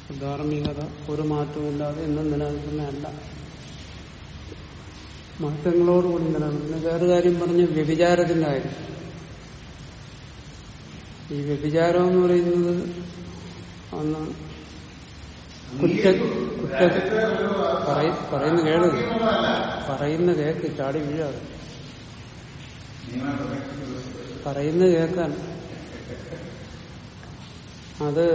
ധാർമ്മികത ഒരു മാറ്റവുമില്ലാതെ എന്നും നിലനിൽക്കുന്നതല്ല മാറ്റങ്ങളോടുകൂടി നിലനിൽക്കുന്ന വേറെ കാര്യം പറഞ്ഞ് വ്യഭിചാരത്തിന്റെ കാര്യം ഈ വ്യഭിചാരം എന്ന് പറയുന്നത് അന്ന് കുറ്റ കുറ്റ പറയ- പറയുന്ന കേള് പറയുന്ന കേക്ക് ചാടി വീഴാതെ പറയുന്ന കേക്കാൻ അത്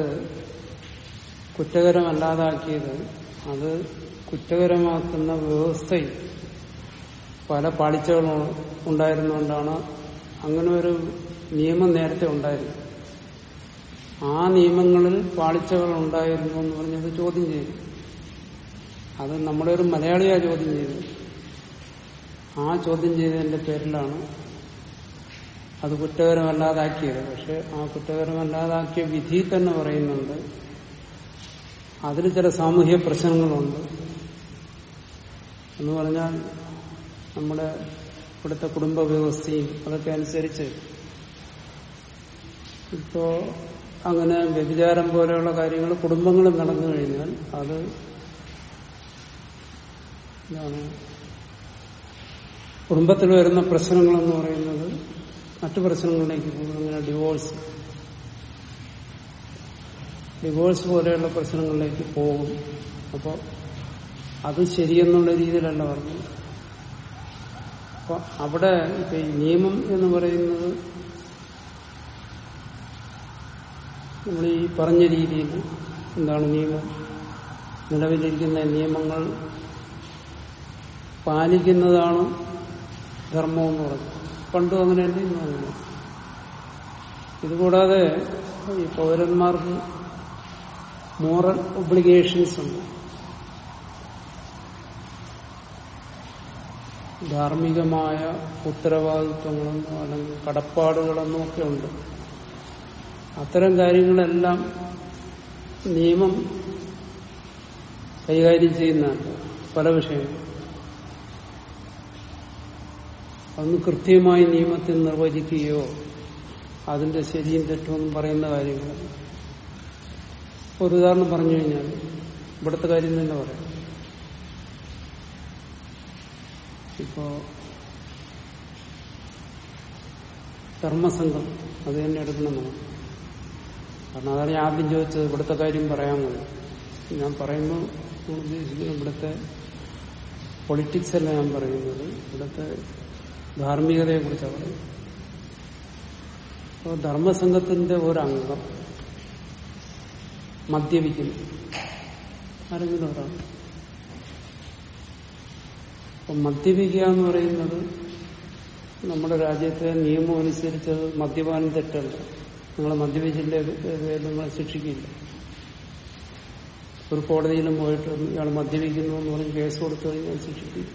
കുറ്റകരമല്ലാതാക്കിയത് അത് കുറ്റകരമാക്കുന്ന വ്യവസ്ഥയിൽ പല പാളിച്ചകളും ഉണ്ടായിരുന്നുകൊണ്ടാണ് അങ്ങനെ ഒരു നിയമം നേരത്തെ ഉണ്ടായിരുന്നു ആ നിയമങ്ങളിൽ പാളിച്ചകൾ ഉണ്ടായിരുന്നു എന്ന് പറഞ്ഞത് ചോദ്യം ചെയ്തു അത് നമ്മുടെ ഒരു മലയാളിയാ ചോദ്യം ചെയ്തത് ആ ചോദ്യം ചെയ്തതിന്റെ പേരിലാണ് അത് കുറ്റകരമല്ലാതാക്കിയത് പക്ഷെ ആ കുറ്റകരമല്ലാതാക്കിയ വിധി തന്നെ പറയുന്നുണ്ട് അതിൽ ചില സാമൂഹ്യ പ്രശ്നങ്ങളുണ്ട് എന്ന് പറഞ്ഞാൽ നമ്മുടെ ഇവിടുത്തെ കുടുംബ വ്യവസ്ഥയും അതൊക്കെ അനുസരിച്ച് ഇപ്പോ അങ്ങനെ വ്യഭിചാരം പോലെയുള്ള കാര്യങ്ങൾ കുടുംബങ്ങളിൽ നടന്നു കഴിഞ്ഞാൽ അത് എന്താണ് കുടുംബത്തിൽ വരുന്ന പ്രശ്നങ്ങളെന്ന് പറയുന്നത് മറ്റു പ്രശ്നങ്ങളിലേക്ക് പോകും അങ്ങനെ ഡിവോഴ്സ് ഡിവോഴ്സ് പോലെയുള്ള പ്രശ്നങ്ങളിലേക്ക് പോകും അപ്പോൾ അത് ശരിയെന്നുള്ള രീതിയിലല്ല പറഞ്ഞത് അപ്പൊ അവിടെ ഇപ്പൊ ഈ നിയമം എന്ന് പറയുന്നത് നമ്മൾ ഈ പറഞ്ഞ രീതിയിൽ എന്താണ് നിയമം നിലവിലിരിക്കുന്ന നിയമങ്ങൾ പാലിക്കുന്നതാണ് ധർമ്മം എന്ന് പറഞ്ഞു പണ്ടും അങ്ങനെയല്ലേ ഇന്നും അങ്ങനെ ഇതുകൂടാതെ ഈ പൗരന്മാർക്ക് മോറൽ ഒബ്ലിഗേഷൻസ് ഉണ്ട് ധാർമ്മികമായ ഉത്തരവാദിത്വങ്ങളെന്നോ അല്ലെങ്കിൽ കടപ്പാടുകളെന്നോ ഒക്കെ ഉണ്ട് അത്തരം കാര്യങ്ങളെല്ലാം നിയമം കൈകാര്യം ചെയ്യുന്നതാണ് പല വിഷയങ്ങളും അതൊന്ന് കൃത്യമായി നിയമത്തിൽ നിർവചിക്കുകയോ അതിന്റെ ശരിയും തെറ്റുമെന്നും പറയുന്ന കാര്യങ്ങളല്ല ഒരു ഉദാഹരണം പറഞ്ഞു കഴിഞ്ഞാൽ ഇവിടുത്തെ കാര്യം തന്നെ പറയാം ഇപ്പോ ധർമ്മസംഘം അത് തന്നെ എടുക്കണം നമ്മൾ കാരണം അതാണ് ഞാൻ ആദ്യം ചോദിച്ചത് ഇവിടുത്തെ കാര്യം പറയാമെന്നത് ഞാൻ പറയുമ്പോൾ ഉദ്ദേശിക്കുന്നത് ഇവിടുത്തെ പൊളിറ്റിക്സ് അല്ല ഞാൻ പറയുന്നത് ഇവിടുത്തെ ധാർമ്മികതയെ കുറിച്ചാണ് പറയുന്നത് അപ്പോൾ ധർമ്മസംഘത്തിന്റെ ഒരംഗം മദ്യപിക്കുന്നു ആരെങ്കിലും ഒരാൾ അപ്പം മദ്യപിക്കുക എന്ന് പറയുന്നത് നമ്മുടെ രാജ്യത്തെ നിയമം അനുസരിച്ച് അത് മദ്യപാനം തെറ്റല്ല നിങ്ങൾ മദ്യപിച്ചിന്റെ പേരിൽ നിങ്ങളെ ശിക്ഷിക്കില്ല ഒരു കോടതിയിലും പോയിട്ട് ഇയാൾ മദ്യപിക്കുന്നു എന്ന് പറഞ്ഞ് കേസ് കൊടുത്തു കഴിഞ്ഞാൽ ശിക്ഷിക്കില്ല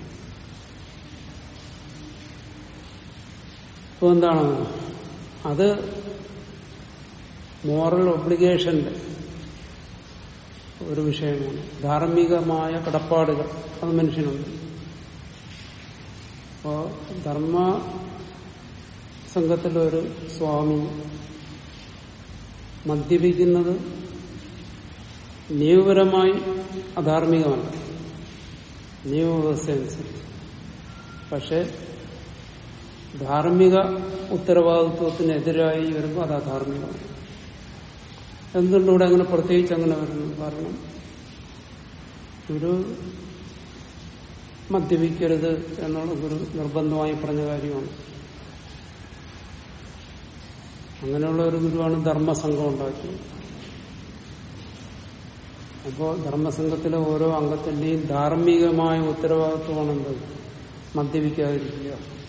ഇപ്പൊ എന്താണ് അത് മോറൽ ഒബ്ലിഗേഷന്റെ ഒരു വിഷയമാണ് ധാർമ്മികമായ കടപ്പാടുകൾ അത് മനുഷ്യനുണ്ട് അപ്പോ ധർമ്മ സംഘത്തിലൊരു സ്വാമി മദ്യപിക്കുന്നത് നിയമപരമായി അധാർമികമല്ല നിയമവ്യവസ്ഥ അനുസരിച്ച് പക്ഷെ ധാർമ്മിക ഉത്തരവാദിത്വത്തിനെതിരായി വരുമ്പോൾ അത് അധാർമികമാണ് എന്തുകൊണ്ട് ഇവിടെ അങ്ങനെ പ്രത്യേകിച്ച് അങ്ങനെ വരുന്നു കാരണം ഒരു മദ്യപിക്കരുത് എന്നുള്ള ഒരു നിർബന്ധമായി പറഞ്ഞ കാര്യമാണ് അങ്ങനെയുള്ള ഒരു ഗുരുവാണ് ധർമ്മസംഘം ഉണ്ടാക്കിയത് അപ്പോൾ ധർമ്മസംഘത്തിലെ ഓരോ അംഗത്തിന്റെയും ധാർമ്മികമായ ഉത്തരവാദിത്വമാണ് എന്ത് മദ്യപിക്കാതിരിക്കുക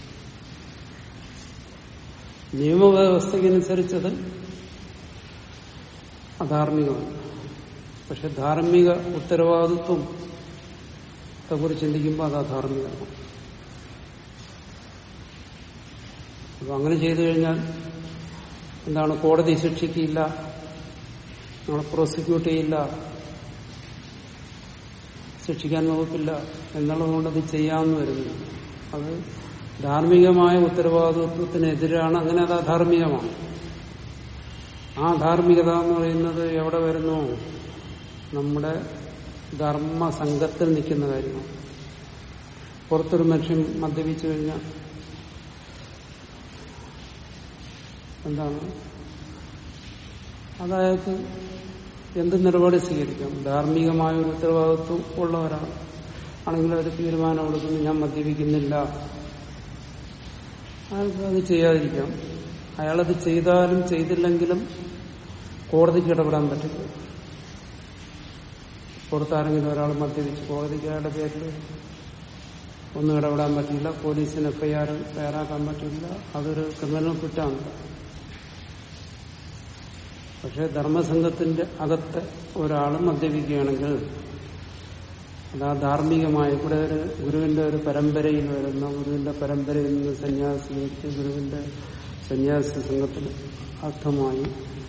നിയമവ്യവസ്ഥയ്ക്കനുസരിച്ചത് അധാർമികമാണ് പക്ഷെ ധാർമ്മിക ഉത്തരവാദിത്വം കുറിച്ച് ചിന്തിക്കുമ്പോൾ അത് അധാർമികമാണ് അപ്പൊ അങ്ങനെ ചെയ്തു കഴിഞ്ഞാൽ എന്താണ് കോടതി ശിക്ഷിക്കില്ല നമ്മളെ പ്രോസിക്യൂട്ട് ചെയ്യില്ല ശിക്ഷിക്കാൻ വകുപ്പില്ല എന്നുള്ളതുകൊണ്ട് അത് ചെയ്യാമെന്ന് വരുന്നു അത് ധാർമ്മികമായ ഉത്തരവാദിത്വത്തിനെതിരാണ് അങ്ങനെ അത് അധാർമികമാണ് ആ ധാർമ്മികത എന്ന് പറയുന്നത് എവിടെ വരുന്നു നമ്മുടെ ധർമ്മസംഘത്തിൽ നിൽക്കുന്ന കാര്യമാണ് പുറത്തൊരു മനുഷ്യൻ മദ്യപിച്ചു കഴിഞ്ഞാൽ എന്താണ് അതായത് എന്ത് നിലപാട് സ്വീകരിക്കാം ധാർമ്മികമായ ഒരു ഉത്തരവാദിത്വം ഉള്ളവരാണ് ആണെങ്കിൽ ഒരു തീരുമാനം എടുക്കുന്നു ഞാൻ മദ്യപിക്കുന്നില്ല അയാൾക്ക് അത് ചെയ്യാതിരിക്കാം അയാളത് ചെയ്താലും ചെയ്തില്ലെങ്കിലും കോടതിക്ക് ഇടപെടാൻ പറ്റില്ല പുറത്താരെങ്കിലും ഒരാൾ മദ്യപിച്ച് കോടതിക്ക് അയാളുടെ പേരിൽ ഒന്നും ഇടപെടാൻ പറ്റില്ല പോലീസിന് എഫ്ഐആർ തയ്യാറാക്കാൻ പറ്റില്ല അതൊരു ക്രിമിനൽ കുറ്റമാണ് പക്ഷെ ധർമ്മസംഘത്തിന്റെ അകത്ത് ഒരാൾ മദ്യപിക്കുകയാണെങ്കിൽ അത് ആ ധാർമ്മികമായ ഇവിടെ ഒരു ഗുരുവിന്റെ ഒരു പരമ്പരയിൽ വരുന്ന ഗുരുവിന്റെ പരമ്പരയിൽ നിന്ന് സന്യാസി സ്വീകരിച്ച് ഗുരുവിന്റെ സന്യാസി സംഘത്തിൽ അർത്ഥമായി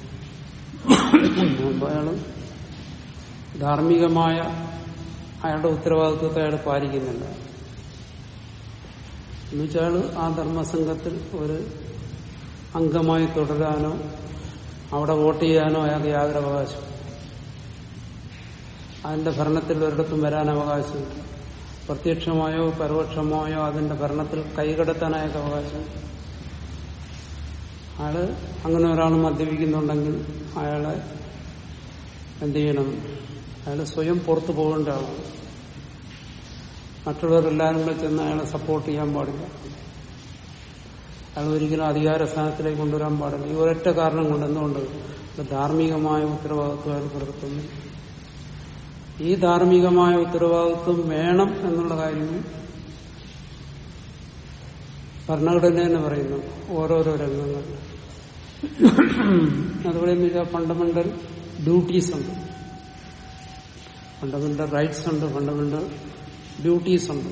അപ്പൊ അയാള് ധാർമ്മികമായ അയാളുടെ ഉത്തരവാദിത്വത്തെ അയാൾ പാലിക്കുന്നില്ല എന്നുവെച്ചാൽ ആ ധർമ്മസംഘത്തിൽ ഒരു അംഗമായി തുടരാനോ അവിടെ വോട്ട് ചെയ്യാനോ അയാൾക്ക് യാതൊരു അവകാശം അതിന്റെ ഭരണത്തിൽ ഒരിടത്തും വരാൻ അവകാശമില്ല പ്രത്യക്ഷമായോ പരോക്ഷമായോ അതിന്റെ ഭരണത്തിൽ കൈകടത്താൻ അയാൾക്ക് അവകാശം അയാള് അങ്ങനെ ഒരാൾ മദ്യപിക്കുന്നുണ്ടെങ്കിൽ അയാളെ എന്ത് ചെയ്യണം അയാൾ സ്വയം പുറത്തു പോകേണ്ട ആളാണ് മറ്റുള്ളവരെല്ലാവരും കൂടെ ചെന്ന് അയാളെ സപ്പോർട്ട് ചെയ്യാൻ പാടില്ല അയാൾ ഒരിക്കലും അധികാര സ്ഥാനത്തിലേക്ക് കൊണ്ടുവരാൻ പാടില്ല ഈ ഒരൊറ്റ കാരണം കൊണ്ട് എന്തുകൊണ്ട് ഇത് ധാർമ്മികമായ ഉത്തരവാദിത്വം അയാൾ പുലർത്തുന്നു ഈ ധാർമ്മികമായ ഉത്തരവാദിത്വം വേണം എന്നുള്ള കാര്യം ഭരണഘടന തന്നെ പറയുന്നു ഓരോരോ രംഗങ്ങൾ അതുപോലെ എന്ന് വെച്ചാൽ ഫണ്ടമെന്റൽ ഡ്യൂട്ടീസ് ഉണ്ട് ഫണ്ടമെന്റൽ റൈറ്റ്സ് ഉണ്ട് ഫണ്ടമെന്റൽ ഡ്യൂട്ടീസ് ഉണ്ട്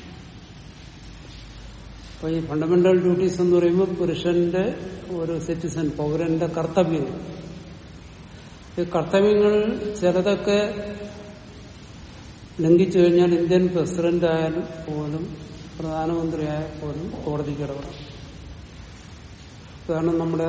അപ്പൊ ഈ ഫണ്ടമെന്റൽ ഡ്യൂട്ടീസ് എന്ന് പറയുമ്പോൾ പുരുഷന്റെ ഒരു സിറ്റിസൺ പൗരന്റെ കർത്തവ്യങ്ങൾ ഈ കർത്തവ്യങ്ങൾ ചിലതൊക്കെ ലംഘിച്ചു കഴിഞ്ഞാൽ ഇന്ത്യൻ പ്രസിഡന്റ് ആയാലും പോലും പ്രധാനമന്ത്രിയായാൽ പോലും കോടതിക്ക് ഇടപെടാം കാരണം നമ്മുടെ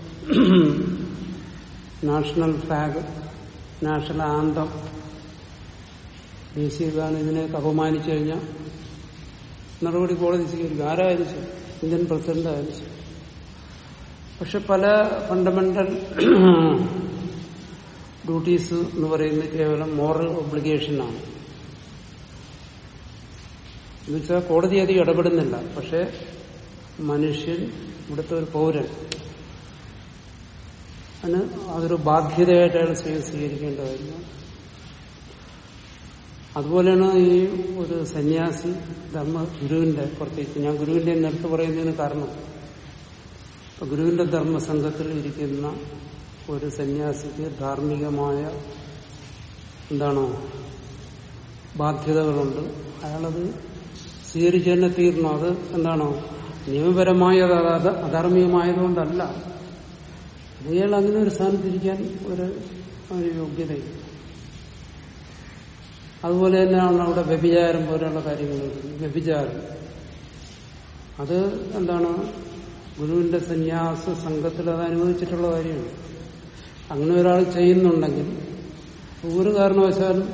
നാഷണൽ ഫ്ലാഗ് നാഷണൽ ആന്തം ദേശീയഗാനം ഇതിനെയൊക്കെ അപമാനിച്ചു കഴിഞ്ഞാൽ നടപടി കോടതി സ്വീകരിക്കും ആരായാലും ശരി ഇന്ത്യൻ പ്രസിഡന്റ് ആയാലും ശരി പക്ഷെ പല ഫണ്ടമെന്റൽ ഡ്യൂട്ടീസ് എന്ന് പറയുന്നത് കേവലം മോറൽ ഒബ്ലിഗേഷനാണ് എന്നുവെച്ചാൽ കോടതി അധികം ഇടപെടുന്നില്ല പക്ഷെ മനുഷ്യൻ ഇവിടുത്തെ ഒരു പൗരൻ അതിന് അതൊരു ബാധ്യതയായിട്ട് അയാൾ സ്വീകരിക്കേണ്ട കാര്യമാണ് അതുപോലെയാണ് ഈ ഒരു സന്യാസി ധർമ്മ ഗുരുവിന്റെ പ്രത്യേകിച്ച് ഞാൻ ഗുരുവിന്റെ നേരത്തെ പറയുന്നതിന് കാരണം ഇപ്പൊ ഗുരുവിന്റെ ധർമ്മസംഘത്തിൽ ഇരിക്കുന്ന ഒരു സന്യാസിക്ക് ധാർമ്മികമായ എന്താണോ ബാധ്യതകളുണ്ട് അയാളത് സ്വീകരിച്ചു തന്നെ തീർന്നു അത് എന്താണോ നിയമപരമായ അത് അധാർമികമായതുകൊണ്ടല്ല അയാൾ അങ്ങനെ ഒരു സ്ഥാനത്തിരിക്കാൻ ഒരു ഒരു യോഗ്യതയില്ല അതുപോലെ തന്നെയാണ് അവിടെ വ്യഭിചാരം പോലെയുള്ള കാര്യങ്ങൾ വ്യഭിചാരം അത് എന്താണ് ഗുരുവിന്റെ സന്യാസ സംഘത്തിൽ അത് അനുവദിച്ചിട്ടുള്ള കാര്യമാണ് അങ്ങനെ ഒരാൾ ചെയ്യുന്നുണ്ടെങ്കിൽ ഒരു കാരണവശാലും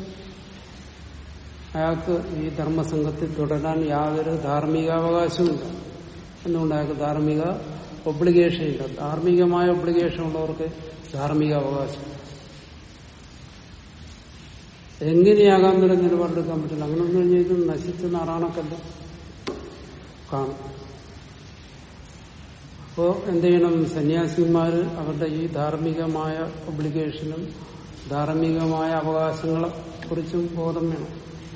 അയാൾക്ക് ഈ ധർമ്മസംഘത്തിൽ തുടരാൻ യാതൊരു ധാർമ്മികാവകാശവുമില്ല എന്തുകൊണ്ട് അയാൾക്ക് ധാർമ്മിക ഒബ്ലിഗേഷൻ ഇല്ല ധാർമ്മികമായ ഒബ്ലിഗേഷൻ ഉള്ളവർക്ക് ധാർമ്മിക അവകാശം എങ്ങനെയാകാൻ ഒരു നിലപാടെടുക്കാൻ പറ്റില്ല അങ്ങനെ ഒന്നും കഴിഞ്ഞാൽ ഇത് നശിച്ച നാറാണക്കല്ല കാണും അപ്പോ എന്ത് ചെയ്യണം സന്യാസിമാർ അവരുടെ ഈ ധാർമ്മികമായ ഒബ്ലിഗേഷനും ധാർമ്മികമായ അവകാശങ്ങളെ കുറിച്ചും ബോധം വേണം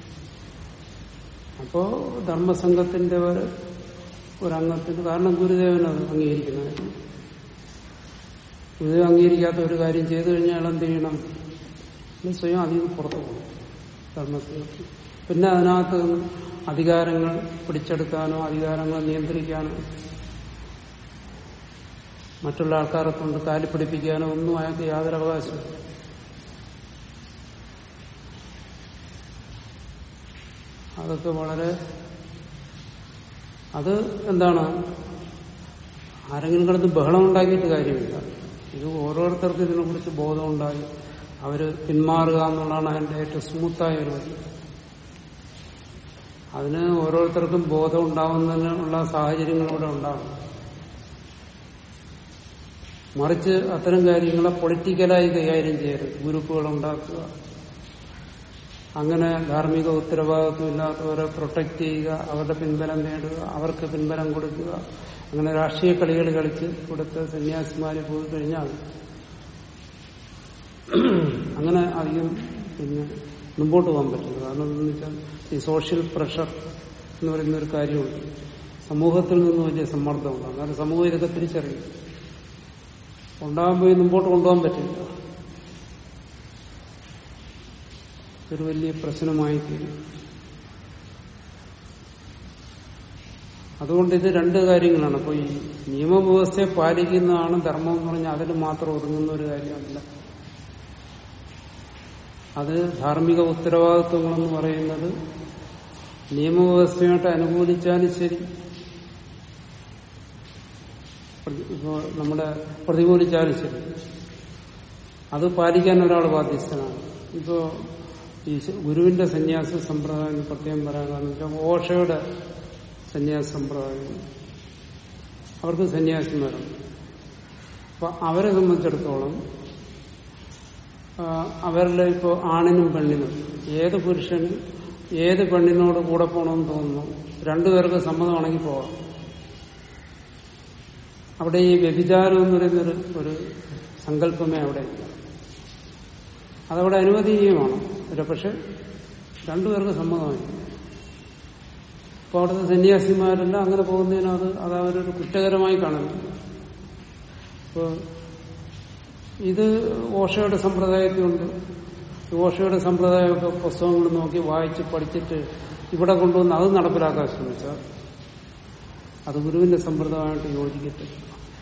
അപ്പോ ധർമ്മസംഘത്തിന്റെ ഒരു ഒരംഗത്തിന് കാരണം ഗുരുദേവൻ അത് അംഗീകരിക്കുന്നതായിരുന്നു ഗുരുദേവൻ അംഗീകരിക്കാത്ത ഒരു കാര്യം ചെയ്തു കഴിഞ്ഞാൽ എന്ത് ചെയ്യണം സ്വയം അതിൽ നിന്ന് പുറത്തു പോകും ധർമ്മസംഘത്തിൽ പിന്നെ അതിനകത്ത് അധികാരങ്ങൾ പിടിച്ചെടുക്കാനോ അധികാരങ്ങൾ നിയന്ത്രിക്കാനോ മറ്റുള്ള ആൾക്കാരെ കൊണ്ട് കാലി പിടിപ്പിക്കാനോ ഒന്നും അയാൾക്ക് യാതൊരു അവകാശം അതൊക്കെ വളരെ അത് എന്താണ് ആരെങ്കിലും കിടന്ന് ബഹളം ഉണ്ടാക്കിയിട്ട് കാര്യമില്ല ഇത് ഓരോരുത്തർക്കും ഇതിനെക്കുറിച്ച് ബോധമുണ്ടായി അവര് പിന്മാറുക എന്നുള്ളതാണ് അതിന്റെ ഏറ്റവും സ്മൂത്തായ ഒരു വഴി അതിന് ഓരോരുത്തർക്കും ബോധം ഉണ്ടാവുന്നതിനുള്ള സാഹചര്യങ്ങൾ ഇവിടെ ഉണ്ടാവും മറിച്ച് അത്തരം കാര്യങ്ങളെ പൊളിറ്റിക്കലായി കൈകാര്യം ചെയ്യരുത് ഗ്രൂപ്പുകൾ ഉണ്ടാക്കുക അങ്ങനെ ധാർമ്മിക ഉത്തരവാദിത്വം ഇല്ലാത്തവരെ പ്രൊട്ടക്ട് ചെയ്യുക അവരുടെ പിൻബലം നേടുക അവർക്ക് പിൻബലം കൊടുക്കുക അങ്ങനെ രാഷ്ട്രീയ കളികൾ കളിച്ച് ഇവിടുത്തെ സന്യാസിമാര് പോയി കഴിഞ്ഞാൽ അങ്ങനെ അധികം പിന്നെ മുമ്പോട്ട് പോകാൻ പറ്റില്ല കാരണം എന്താണെന്ന് വെച്ചാൽ ഈ സോഷ്യൽ പ്രഷർ എന്ന് പറയുന്ന ഒരു കാര്യമുണ്ട് സമൂഹത്തിൽ നിന്ന് വലിയ സമ്മർദ്ദമുണ്ട് അങ്ങനെ സമൂഹം ഇതൊക്കെ തിരിച്ചറിയും ഉണ്ടാകുമ്പോൾ മുമ്പോട്ട് കൊണ്ടുപോകാൻ പറ്റില്ല ഒരു വലിയ പ്രശ്നമായി തീരും അതുകൊണ്ട് ഇത് രണ്ട് കാര്യങ്ങളാണ് അപ്പൊ ഈ നിയമവ്യവസ്ഥയെ പാലിക്കുന്നതാണ് ധർമ്മം എന്ന് പറഞ്ഞാൽ അതിൽ മാത്രം ഒതുങ്ങുന്ന ഒരു കാര്യമല്ല അത് ധാർമ്മിക ഉത്തരവാദിത്വങ്ങളെന്ന് പറയുന്നത് നിയമവ്യവസ്ഥയായിട്ട് അനുകൂലിച്ചാലും ശരി ഇപ്പോ നമ്മുടെ പ്രതികൂലിച്ചാലും ശരി അത് പാലിക്കാൻ ഒരാൾ ബാധ്യസ്ഥനാണ് ഇപ്പോ ഈ ഗുരുവിന്റെ സന്യാസ സമ്പ്രദായം പ്രത്യേകം പറയാൻ കാരണം വെച്ചാൽ ഓഷയുടെ സന്യാസ സമ്പ്രദായം അവർക്ക് സന്യാസിമാരുണ്ട് അപ്പൊ അവരെ സംബന്ധിച്ചിടത്തോളം അവരിൽ ഇപ്പോൾ ആണിനും പെണ്ണിനും ഏത് പുരുഷനും ഏത് പെണ്ണിനോട് കൂടെ പോകണമെന്ന് തോന്നുന്നു രണ്ടുപേർക്ക് സമ്മതമാണെങ്കിൽ പോകാം അവിടെ ഈ വ്യഭിചാരം എന്ന് പറയുന്നൊരു ഒരു സങ്കല്പമേ അവിടെ ഇല്ല അതവിടെ അനുവദനീയമാണ് ഒരു പക്ഷെ രണ്ടുപേർക്ക് സമ്മതമായി അപ്പോൾ അവിടുത്തെ സന്യാസിമാരെല്ലാം അങ്ങനെ പോകുന്നതിന് അത് അത് അവരൊരു കുറ്റകരമായി കാണുന്നില്ല ഇപ്പോൾ ഇത് ഓഷയുടെ സമ്പ്രദായത്തിലുണ്ട് ഓഷയുടെ സമ്പ്രദായമൊക്കെ പുസ്തകങ്ങൾ നോക്കി വായിച്ച് പഠിച്ചിട്ട് ഇവിടെ കൊണ്ടുവന്ന് അത് നടപ്പിലാക്കാൻ ശ്രമിച്ചാൽ അത് ഗുരുവിന്റെ സമ്പ്രദായമായിട്ട് യോജിക്കത്തില്ല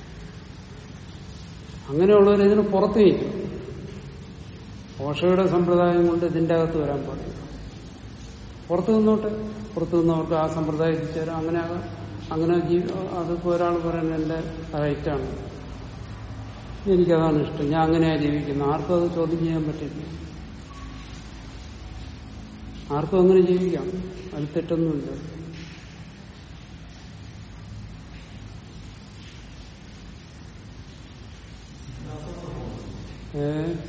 അങ്ങനെയുള്ളവർ ഇതിന് പുറത്തു നിൽക്കും ഓഷയുടെ സമ്പ്രദായം കൊണ്ട് ഇതിന്റെ അകത്ത് വരാൻ പാടില്ല പുറത്തു നിന്നോട്ടെ പുറത്തു നിന്നവർക്ക് ആ സമ്പ്രദായത്തിൽ ചേരാം അങ്ങനെ ആകാം അങ്ങനെ അതിപ്പോ ഒരാൾ പറയുന്നത് എന്റെ റൈറ്റാണ് എനിക്കതാണ് ഇഷ്ടം ഞാൻ അങ്ങനെയാ ജീവിക്കുന്നത് ആർക്കും അത് ചോദ്യം ചെയ്യാൻ പറ്റില്ല ആർക്കും അങ്ങനെ ജീവിക്കാം അത് തെറ്റൊന്നുമില്ല ഏ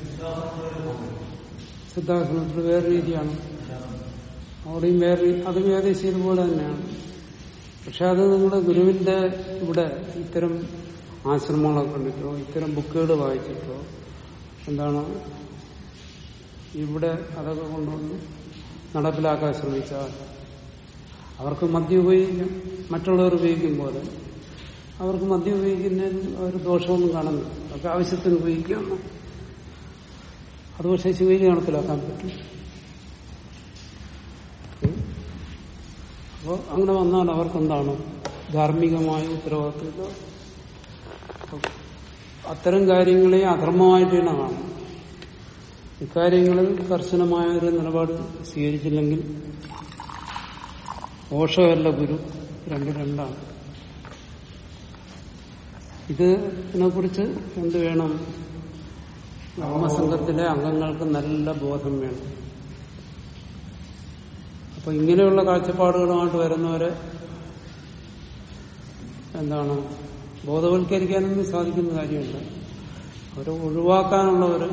സിദ്ധാസനത്തിൽ വേറെ രീതിയാണ് അവിടെയും വേറെ അതും ഏകദേശം ഇതുപോലെ തന്നെയാണ് പക്ഷെ അത് നിങ്ങളുടെ ഗുരുവിന്റെ ഇവിടെ ഇത്തരം ആശ്രമങ്ങളൊക്കെ കണ്ടിട്ടോ ഇത്തരം ബുക്കുകൾ വായിച്ചിട്ടോ എന്താണ് ഇവിടെ അതൊക്കെ കൊണ്ടുവന്ന് നടപ്പിലാക്കാൻ ശ്രമിച്ചാൽ അവർക്ക് മദ്യം ഉപയോഗിക്കാം മറ്റുള്ളവർ ഉപയോഗിക്കും പോലെ അവർക്ക് മദ്യം ഉപയോഗിക്കുന്നതിന് ഒരു ദോഷമൊന്നും കാണുന്നില്ല അവർക്ക് ആവശ്യത്തിന് ഉപയോഗിക്കാമെന്ന് അത് പക്ഷേ ശിവരി നടപ്പിലാക്കാൻ പറ്റും അപ്പോൾ അങ്ങനെ വന്നാൽ അവർക്കെന്താണ് ധാർമ്മികമായ ഉത്തരവാദിത്വമില്ല അത്തരം കാര്യങ്ങളെ അധർമ്മമായിട്ട് തന്നെ കാണും ഇക്കാര്യങ്ങളിൽ കർശനമായ ഒരു നിലപാട് സ്വീകരിച്ചില്ലെങ്കിൽ ഓഷമല്ല ഗുരു രണ്ട് രണ്ടാണ് ഇതിനെക്കുറിച്ച് എന്ത് വേണം ധർമ്മസംഘത്തിലെ അംഗങ്ങൾക്ക് നല്ല ബോധം വേണം അപ്പൊ ഇങ്ങനെയുള്ള കാഴ്ചപ്പാടുകളുമായിട്ട് വരുന്നവരെ എന്താണ് ബോധവൽക്കരിക്കാനൊന്നും സാധിക്കുന്ന കാര്യമില്ല അവരെ ഒഴിവാക്കാനുള്ള ഒരു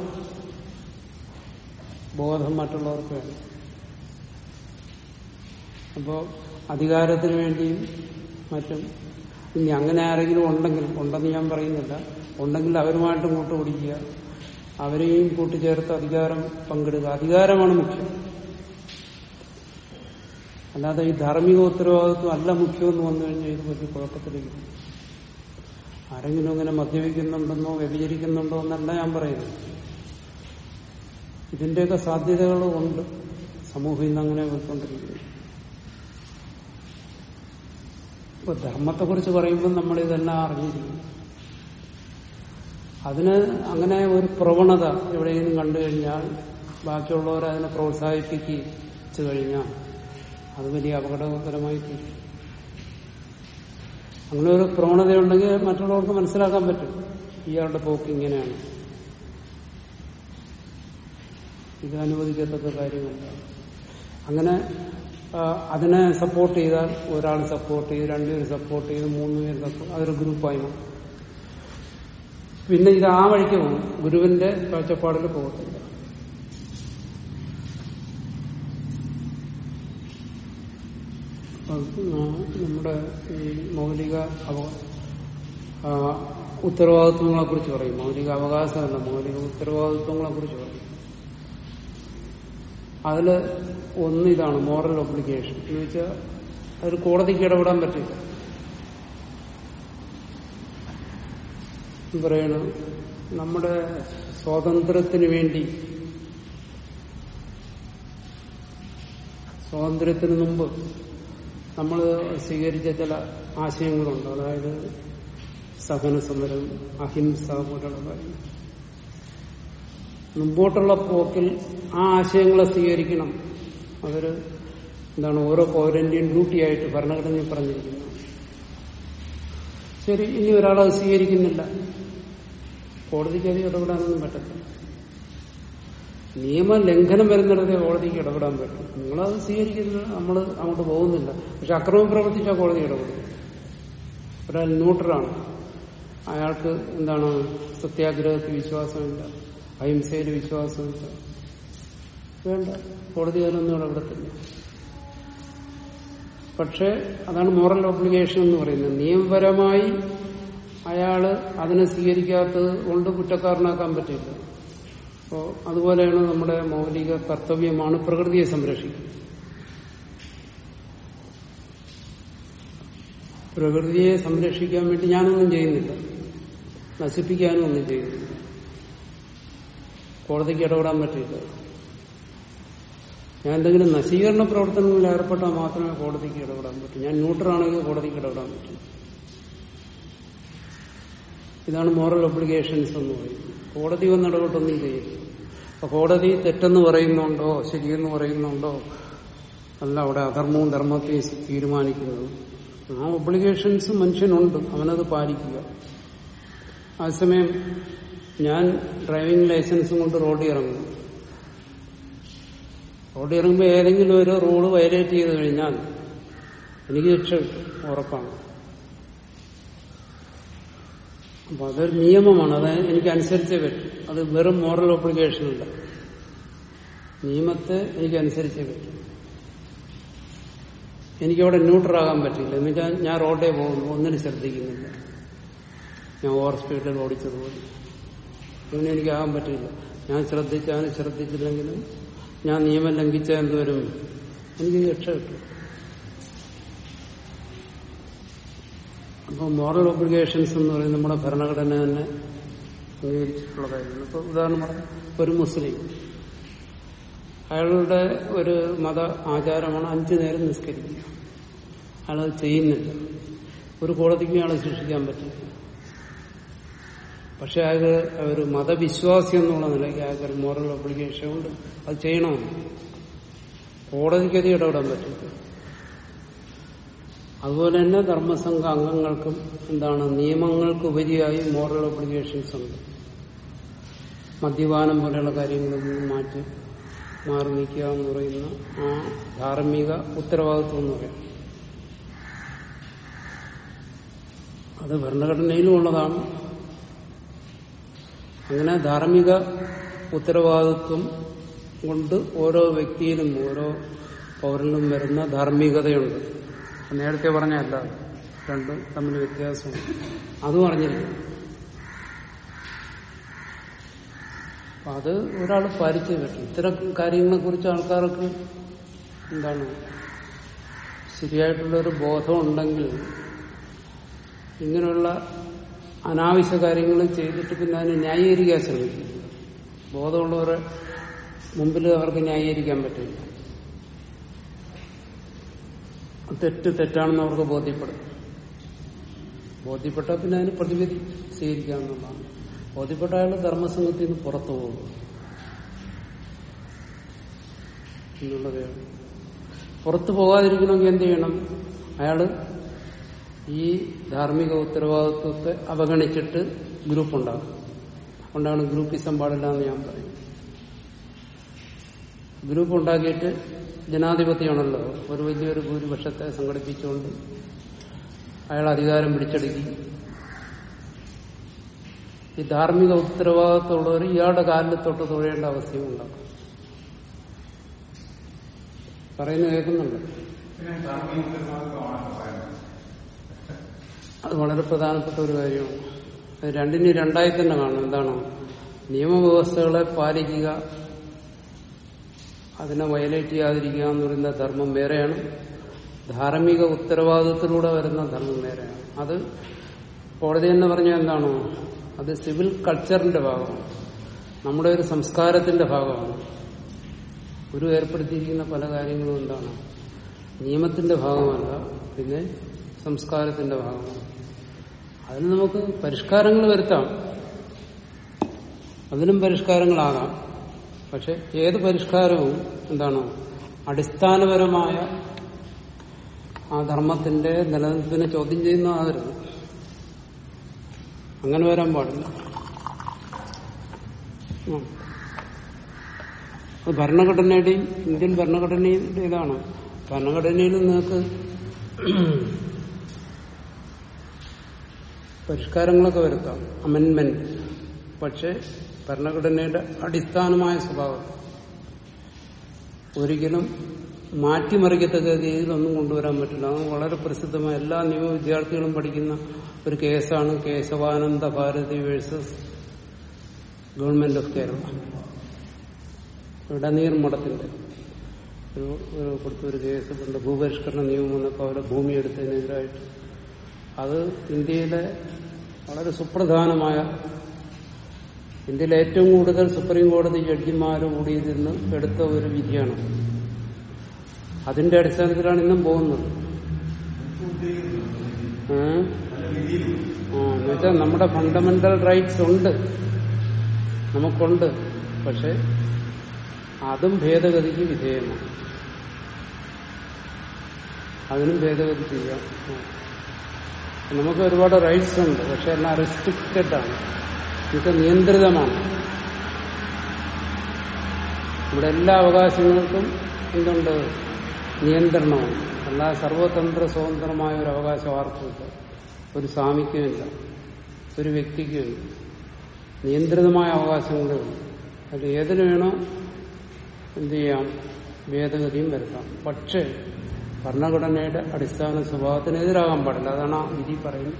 ബോധം മറ്റുള്ളവർക്ക് വേണം അപ്പോ അധികാരത്തിന് വേണ്ടിയും മറ്റും ഇനി അങ്ങനെ ആരെങ്കിലും ഉണ്ടെങ്കിൽ ഉണ്ടെന്ന് ഞാൻ പറയുന്നില്ല ഉണ്ടെങ്കിൽ അവരുമായിട്ട് കൂട്ടുപിടിക്കുക അവരെയും കൂട്ടിച്ചേർത്ത് അധികാരം പങ്കിടുക അധികാരമാണ് മുഖ്യം അല്ലാതെ ഈ ധാർമ്മിക ഉത്തരവാദിത്വം അല്ല മുഖ്യമെന്ന് വന്നു കഴിഞ്ഞാൽ ഇത് വലിയ കുഴപ്പത്തിലേക്ക് ആരെങ്കിലും അങ്ങനെ മദ്യപിക്കുന്നുണ്ടെന്നോ വ്യഭിചരിക്കുന്നുണ്ടോ എന്നല്ല ഞാൻ പറയുന്നത് ഇതിന്റെയൊക്കെ സാധ്യതകളും ഉണ്ട് സമൂഹം ഇന്ന് അങ്ങനെ പോയിക്കൊണ്ടിരിക്കുന്നു ഇപ്പൊ ധർമ്മത്തെക്കുറിച്ച് പറയുമ്പോൾ നമ്മൾ ഇതെല്ലാം അറിഞ്ഞിരിക്കും അതിന് അങ്ങനെ ഒരു പ്രവണത എവിടെയെങ്കിലും കണ്ടു കഴിഞ്ഞാൽ ബാക്കിയുള്ളവർ അതിനെ പ്രോത്സാഹിപ്പിച്ചു കഴിഞ്ഞാൽ അത് വലിയ അപകടകരമായി തീരും അങ്ങനെ ഒരു പ്രവണതയുണ്ടെങ്കിൽ മറ്റുള്ളവർക്ക് മനസ്സിലാക്കാൻ പറ്റും ഇയാളുടെ പോക്ക് ഇങ്ങനെയാണ് ഇത് അനുവദിക്കത്തക്ക കാര്യമല്ല അങ്ങനെ ആ, അതിനെ സപ്പോർട്ട് ചെയ്താൽ ഒരാൾ സപ്പോർട്ട് ചെയ്ത് രണ്ടുപേര് സപ്പോർട്ട് ചെയ്ത് മൂന്ന് പേര് സപ്പോർട്ട് അതൊരു ഗ്രൂപ്പായി മാറും പിന്നെ ഇത് ആ വഴിക്ക് പോകും ഗുരുവിന്റെ കാഴ്ചപ്പാടിൽ പോകത്തില്ല അപ്പം, ആ, നമ്മുടെ ഈ മൗലിക അവ ആ, ഉത്തരവാദിത്വങ്ങളെ കുറിച്ച് പറയും മൗലിക അവകാശമല്ല മൗലിക ഉത്തരവാദിത്വങ്ങളെ കുറിച്ച് പറയും അതില് ഒന്ന് ഇതാണ് മോറൽ ഒബ്ലിഗേഷൻ എന്ന് വെച്ചാൽ അതിൽ കോടതിക്ക് ഇടപെടാൻ പറ്റില്ല പറയണം നമ്മുടെ സ്വാതന്ത്ര്യത്തിന് വേണ്ടി സ്വാതന്ത്ര്യത്തിന് മുമ്പ് നമ്മൾ സ്വീകരിച്ച ചില ആശയങ്ങളുണ്ട് അതായത് സഹന സമരം അഹിംസ പോലുള്ള കാര്യങ്ങൾ മുമ്പോട്ടുള്ള പോക്കിൽ ആ ആശയങ്ങളെ സ്വീകരിക്കണം അതൊരു എന്താണ് ഓരോ പൗരന്റെയും ഡ്യൂട്ടിയായിട്ട് ഭരണഘടനയിൽ പറഞ്ഞിരിക്കുന്നു ശരി ഇനി ഒരാളത് സ്വീകരിക്കുന്നില്ല കോടതിക്ക് അത് ഇടപെടാനൊന്നും പറ്റത്തില്ല നിയമ ലംഘനം വരുന്നിടത്തേ കോടതിക്ക് ഇടപെടാൻ പറ്റും നിങ്ങളത് സ്വീകരിക്കുന്നത് നമ്മൾ അങ്ങോട്ട് പോകുന്നില്ല പക്ഷെ അക്രമം പ്രവർത്തിച്ചാൽ കോടതി ഇടപെടും ഒരാൾ ന്യൂട്രലാണ് അയാൾക്ക് എന്താണ് സത്യാഗ്രഹത്തിൽ വിശ്വാസമില്ല അഹിംസയിൽ വിശ്വാസമില്ല വേണ്ട കോടതി അതിനൊന്നും ഇടപെടത്തില്ല പക്ഷെ അതാണ് മോറൽ ഒബ്ലിഗേഷൻ എന്ന് പറയുന്നത് നിയമപരമായി അയാള് അതിനെ സ്വീകരിക്കാത്തത് കൊണ്ട് കുറ്റക്കാരനാക്കാൻ പറ്റില്ല അപ്പോ അതുപോലെയാണ് നമ്മുടെ മൗലിക കർത്തവ്യമാണ് പ്രകൃതിയെ സംരക്ഷിക്കുന്നത് പ്രകൃതിയെ സംരക്ഷിക്കാൻ വേണ്ടി ഞാനൊന്നും ചെയ്യുന്നില്ല നശിപ്പിക്കാനും ഒന്നും ചെയ്യുന്നില്ല കോടതിക്ക് ഇടപെടാൻ പറ്റില്ല ഞാൻ എന്തെങ്കിലും നശീകരണ പ്രവർത്തനങ്ങളിൽ ഏർപ്പെട്ടാൽ മാത്രമേ കോടതിക്ക് ഇടപെടാൻ പറ്റൂ ഞാൻ ന്യൂട്രലാണെങ്കിൽ കോടതിക്ക് ഇടപെടാൻ പറ്റും ഇതാണ് മോറൽ ഒബ്ലിഗേഷൻസ് എന്ന് പറയുന്നത് കോടതി വന്ന് ഇടപെട്ടൊന്നും ചെയ്യില്ല അപ്പൊ കോടതി തെറ്റെന്ന് പറയുന്നുണ്ടോ ശരിയെന്ന് പറയുന്നുണ്ടോ അല്ല അവിടെ അധർമ്മവും ധർമ്മത്തെയും തീരുമാനിക്കുന്നത് ആ ഒബ്ലിഗേഷൻസ് മനുഷ്യനുണ്ട് അവനത് പാലിക്കുക അതേസമയം ഞാൻ ഡ്രൈവിംഗ് ലൈസൻസും കൊണ്ട് റോഡിൽ ഇറങ്ങും റോഡിൽ ഇറങ്ങുമ്പോൾ ഏതെങ്കിലും ഒരു റൂള് വയലേറ്റ് ചെയ്ത് കഴിഞ്ഞാൽ എനിക്ക് ശിക്ഷ കിട്ടും ഉറപ്പാണ് അപ്പൊ അതൊരു നിയമമാണ് അത് എനിക്ക് അനുസരിച്ചേ പറ്റും അത് വെറും മോറൽ ഒബ്ലിഗേഷൻ അല്ല നിയമത്തെ എനിക്ക് അനുസരിച്ചേ പറ്റും എനിക്കവിടെ ന്യൂട്രലാകാൻ പറ്റില്ല എന്നുവെച്ചാൽ ഞാൻ റോഡേ പോകുന്നു ഒന്നിനും ശ്രദ്ധിക്കുന്നില്ല ഞാൻ ഓവർ സ്പീഡിൽ ഓടിച്ചതുപോലെ അങ്ങനെ എനിക്കാകാൻ പറ്റില്ല ഞാൻ ശ്രദ്ധിച്ചാലും ശ്രദ്ധിച്ചില്ലെങ്കിലും ഞാൻ നിയമം ലംഘിച്ചാൽ എന്തുവരും എനിക്ക് രക്ഷ കിട്ടും അപ്പോൾ മോറൽ ഒബ്ലിഗേഷൻസ് എന്ന് പറയുന്നത് നമ്മുടെ ഭരണഘടന തന്നെ അംഗീകരിച്ചിട്ടുള്ള കാര്യമാണ് ഇപ്പൊ ഉദാഹരണം പറയാം ഒരു മുസ്ലിം അയാളുടെ ഒരു മത ആചാരമാണ് അഞ്ചു നേരം നിസ്കരിക്കുക അയാളത് ചെയ്യുന്നില്ല ഒരു കോടതിക്ക് അയാളെ ശിക്ഷിക്കാൻ പറ്റില്ല പക്ഷെ അയാൾക്ക് ഒരു മതവിശ്വാസി എന്നുള്ള നിലയ്ക്ക് അയാൾക്ക് ഒരു മോറൽ ഒബ്ലിഗേഷൻ ഉണ്ട് അത് ചെയ്യണമെന്ന് കോടതിക്ക് അത് ഇടപെടാൻ പറ്റില്ല അതുപോലെ തന്നെ ധർമ്മസംഘ അംഗങ്ങൾക്കും എന്താണ് നിയമങ്ങൾക്ക് ഉപരിയായി മോറൽ ഒബ്ലിഗേഷൻസ് ഉണ്ട് മദ്യപാനം പോലെയുള്ള കാര്യങ്ങളിൽ നിന്ന് മാറ്റി മാറി നിൽക്കുക എന്ന് പറയുന്ന ആ ധാർമ്മിക ഉത്തരവാദിത്വം എന്ന് പറയാം അത് ഭരണഘടനയിലും ഉള്ളതാണ് അങ്ങനെ ധാർമ്മിക ഉത്തരവാദിത്വം കൊണ്ട് ഓരോ വ്യക്തിയിലും ഓരോ പൗരനിലും വരുന്ന ധാർമ്മികതയുണ്ട് നേരത്തെ പറഞ്ഞല്ല രണ്ടും തമ്മിൽ വ്യത്യാസമുണ്ട് അതും അറിഞ്ഞിരിക്കും അപ്പൊ അത് ഒരാൾ പാലിച്ചേ പറ്റും ഇത്തരം കാര്യങ്ങളെ കുറിച്ച് ആൾക്കാർക്ക് എന്താണ് ശരിയായിട്ടുള്ള ഒരു ബോധം ഉണ്ടെങ്കിൽ ഇങ്ങനെയുള്ള അനാവശ്യ കാര്യങ്ങൾ ചെയ്തിട്ട് പിന്നെ അതിനെ ന്യായീകരിക്കാൻ ശ്രമിക്കും ബോധമുള്ളവരെ മുമ്പിൽ അവർക്ക് ന്യായീകരിക്കാൻ പറ്റില്ല തെറ്റ് തെറ്റാണെന്ന് അവർക്ക് ബോധ്യപ്പെടും ബോധ്യപ്പെട്ടാൽ പിന്നെ അതിന് പ്രതിവിധി സ്വീകരിക്കാവുന്നതാണ് ബോധ്യപ്പെട്ട അയാൾ ധർമ്മസംഘത്തിൽ നിന്ന് പുറത്തു പോകും എന്നുള്ളതാണ് പുറത്തു പോകാതിരിക്കണമെങ്കിൽ എന്ത് ചെയ്യണം അയാള് ഈ ധാർമ്മിക ഉത്തരവാദിത്വത്തെ അവഗണിച്ചിട്ട് ഗ്രൂപ്പ് ഉണ്ടാകും അതുകൊണ്ടാണ് ഗ്രൂപ്പിസം പാടില്ല എന്ന് ഞാൻ പറയും ഗ്രൂപ്പ് ഉണ്ടാക്കിയിട്ട് ജനാധിപത്യമാണല്ലോ ഒരു വലിയൊരു ഭൂരിപക്ഷത്തെ സംഘടിപ്പിച്ചുകൊണ്ട് അയാൾ അധികാരം പിടിച്ചെടുക്കി ഈ ധാർമ്മിക ഉത്തരവാദിത്തമുള്ളവർ ഇയാളുടെ കാലിൽ തൊട്ട് തൊഴേണ്ട അവസ്ഥയും ഉണ്ടാക്കും പറയുന്നത് കേൾക്കുന്നുണ്ട് അത് വളരെ പ്രധാനപ്പെട്ട ഒരു കാര്യമാണ് അത് രണ്ടിനും രണ്ടായി തന്നെ കാണും എന്താണ് നിയമവ്യവസ്ഥകളെ പാലിക്കുക അതിനെ വയലേറ്റ് ചെയ്യാതിരിക്കുക എന്ന് പറയുന്ന ധർമ്മം വേറെയാണ് ധാർമ്മിക ഉത്തരവാദിത്തത്തിലൂടെ വരുന്ന ധർമ്മം വേറെയാണ് അത് കോടതി എന്ന് പറഞ്ഞാൽ എന്താണ് അത് സിവിൽ കൾച്ചറിന്റെ ഭാഗമാണ് നമ്മുടെ ഒരു സംസ്കാരത്തിന്റെ ഭാഗമാണ് ഗുരു ഏർപ്പെടുത്തിയിരിക്കുന്ന പല കാര്യങ്ങളും എന്താണ് നിയമത്തിന്റെ ഭാഗമല്ല പിന്നെ സംസ്കാരത്തിന്റെ ഭാഗമാണ് അതിന് നമുക്ക് പരിഷ്കാരങ്ങൾ വരുത്താം അതിനും പരിഷ്കാരങ്ങളാകാം പക്ഷെ ഏത് പരിഷ്കാരവും എന്താണ് അടിസ്ഥാനപരമായ ആ ധർമ്മത്തിന്റെ നിലനിൽപ്പിനെ ചോദ്യം ചെയ്യുന്നതാകരുത് അങ്ങനെ വരാൻ പാടില്ല ഉം. അത് ഭരണഘടനയുടെയും ഇന്ത്യൻ ഭരണഘടനയുടെ ഇതാണ് ഭരണഘടനയിൽ നിങ്ങൾക്ക് പരിഷ്കാരങ്ങളൊക്കെ വരുത്താം അമെന്റ്മെന്റ് പക്ഷെ ഭരണഘടനയുടെ അടിസ്ഥാനമായ സ്വഭാവം ഒരിക്കലും മാറ്റിമറിക്കത്തക്ക രീതിയിലൊന്നും കൊണ്ടുവരാൻ പറ്റില്ല അത് വളരെ പ്രസിദ്ധമായ എല്ലാ നിയമ വിദ്യാർത്ഥികളും പഠിക്കുന്ന ഒരു കേസാണ് Kesavananda Bharati versus government of Kerala Edneer മഠത്തിന്റെ ഒരു ഒരു കൊടുത്തൊരു കേസ് കൊണ്ട് ഭൂപരിഷ്കരണ നിയമം വന്നപ്പോൾ അവരെ ഭൂമി എടുത്തതിനെതിരായിട്ട് അത് ഇന്ത്യയിലെ വളരെ സുപ്രധാനമായ ഇന്ത്യയിലെ ഏറ്റവും കൂടുതൽ സുപ്രീം കോടതി ജഡ്ജിമാർ കൂടിയിരുന്ന് എടുത്ത ഒരു വിധിയാണ് അതിന്റെ അടിസ്ഥാനത്തിലാണ് ഇന്നും പോകുന്നത് ഏ? ആ എന്നുവെച്ചാൽ നമ്മുടെ ഫണ്ടമെന്റൽ റൈറ്റ്സ് ഉണ്ട് നമുക്കുണ്ട് പക്ഷെ അതും ഭേദഗതിക്ക് വിധേയമാണ് അതിനും ഭേദഗതി ചെയ്യാം ഉം. നമുക്ക് ഒരുപാട് റൈറ്റ്സ് ഉണ്ട് പക്ഷെ എല്ലാം റെസ്ട്രിക്റ്റഡ് ആണ് നമുക്ക് നിയന്ത്രിതമാണ് ഇവിടെ എല്ലാ അവകാശങ്ങൾക്കും എന്തുണ്ട് നിയന്ത്രണമാണ് എല്ലാ സർവതന്ത്ര സ്വതന്ത്രമായ ഒരു അവകാശം ആർക്കുമില്ല ഒരു സ്വാമിക്കുമില്ല ഒരു വ്യക്തിക്കുമില്ല നിയന്ത്രിതമായ അവകാശങ്ങളേ ഉള്ളൂ അതിൽ ഏതിനു വേണോ എന്ത് ചെയ്യാം ഭേദഗതിയും വരുത്താം പക്ഷേ ഭരണഘടനയുടെ അടിസ്ഥാന സ്വഭാവത്തിന് എതിരാകാൻ പാടില്ല അതാണ് ആ വിധി പറയുന്നത്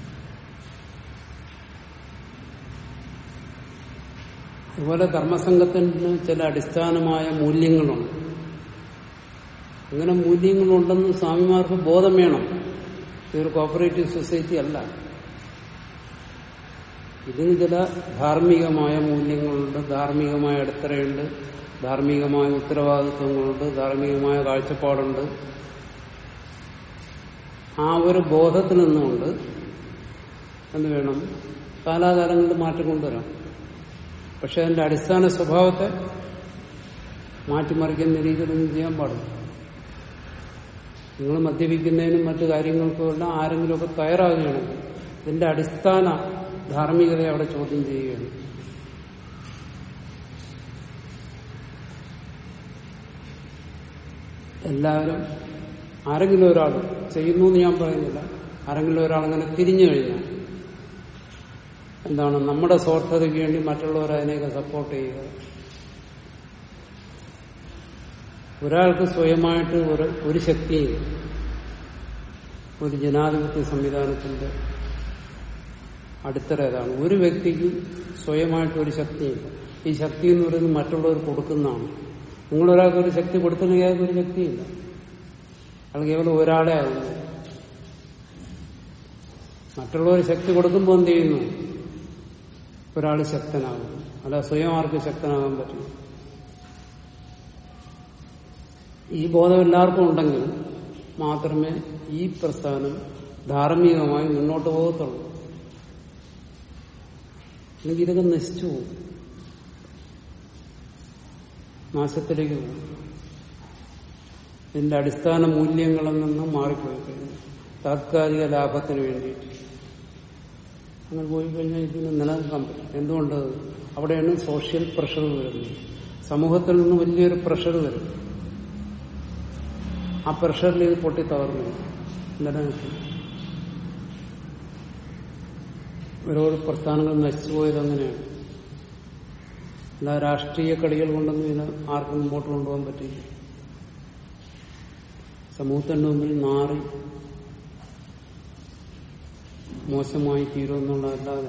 അതുപോലെ ധർമ്മസംഘത്തിന് ചില അടിസ്ഥാനമായ മൂല്യങ്ങളുണ്ട് അങ്ങനെ മൂല്യങ്ങളുണ്ടെന്ന് സ്വാമിമാർക്ക് ബോധം വേണം ഇതൊരു കോപ്പറേറ്റീവ് സൊസൈറ്റി അല്ല ഇതിന് ചില ധാർമ്മികമായ മൂല്യങ്ങളുണ്ട് ധാർമ്മികമായ അടിത്തറയുണ്ട് ധാർമ്മികമായ ഉത്തരവാദിത്വങ്ങളുണ്ട് ധാർമ്മികമായ കാഴ്ചപ്പാടുണ്ട് ആ ഒരു ബോധത്തിൽ നിന്നുകൊണ്ട് എന്ത് വേണം കാലാകാലങ്ങളിൽ മാറ്റം കൊണ്ടുവരാം പക്ഷെ അതിന്റെ അടിസ്ഥാന സ്വഭാവത്തെ മാറ്റിമറിക്കുന്ന രീതിയിലൊന്നും ചെയ്യാൻ പാടില്ല നിങ്ങൾ മദ്യപിക്കുന്നതിനും മറ്റു കാര്യങ്ങൾക്കും എല്ലാം ആരെങ്കിലുമൊക്കെ തയ്യാറാകുകയാണെങ്കിൽ ഇതിന്റെ അടിസ്ഥാന ധാർമ്മികതയെ അവിടെ ചോദ്യം ചെയ്യുകയാണ് എല്ലാവരും ആരെങ്കിലും ഒരാൾ ചെയ്യുന്നു എന്ന് ഞാൻ പറയുന്നില്ല ആരെങ്കിലും ഒരാൾ അങ്ങനെ തിരിഞ്ഞു കഴിഞ്ഞാൽ എന്താണ് നമ്മുടെ സ്വാർത്ഥതയ്ക്ക് വേണ്ടി മറ്റുള്ളവർ അതിനെയൊക്കെ സപ്പോർട്ട് ചെയ്യുക ഒരാൾക്ക് സ്വയമായിട്ട് ഒരു ഒരു ശക്തിയും ഒരു ജനാധിപത്യ സംവിധാനത്തിന്റെ അടിത്തറ ഏതാണ് ഒരു വ്യക്തിക്കും സ്വയമായിട്ട് ഒരു ശക്തിയില്ല ഈ ശക്തി എന്ന് പറയുന്നത് മറ്റുള്ളവർ കൊടുക്കുന്നതാണ് നിങ്ങളൊരാൾക്ക് ഒരു ശക്തി കൊടുത്തില്ലെങ്കിൽ അയാൾക്ക് ഒരു ശക്തിയില്ല അയാൾ കേവലം ഒരാളെ ആകുന്നു മറ്റുള്ളവർ ശക്തി കൊടുക്കുമ്പോൾ എന്ത് ചെയ്യുന്നു ഒരാൾ ശക്തനാകുന്നു അല്ല സ്വയം ആർക്ക് ശക്തനാകാൻ പറ്റില്ല ഈ ബോധം എല്ലാവർക്കും ഉണ്ടെങ്കിൽ മാത്രമേ ഈ പ്രസ്ഥാനം ധാർമ്മികമായി മുന്നോട്ട് പോകത്തുള്ളൂ അല്ലെങ്കിൽ ഇതൊക്കെ നശിച്ചു പോകും നാശത്തിലേക്ക് പോകും ഇതിന്റെ അടിസ്ഥാന മൂല്യങ്ങളിൽ നിന്ന് മാറിപ്പോയി കഴിഞ്ഞു താത്കാലിക ലാഭത്തിന് വേണ്ടിയിട്ട് അങ്ങനെ പോയി കഴിഞ്ഞാൽ ഇതിന് നിലനിൽക്കാൻ പറ്റും എന്തുകൊണ്ട് അവിടെയാണ് സോഷ്യൽ പ്രഷർ വരുന്നത് സമൂഹത്തിൽ നിന്ന് വലിയൊരു പ്രഷർ വരും ആ പ്രഷറിൽ ഇത് പൊട്ടി തകർന്നു നിലനിൽക്കും ഓരോ പ്രസ്ഥാനങ്ങൾ നശിച്ചുപോയത് അങ്ങനെയാണ് അല്ല രാഷ്ട്രീയ കളികൾ കൊണ്ടൊന്നും ഇതിനെ ആർക്കും മുമ്പോട്ട് കൊണ്ടുപോകാൻ പറ്റില്ല സമൂഹത്തിന്റെ മുമ്പിൽ നാറി മോശമായി തീരുമെന്നുള്ളതല്ലാതെ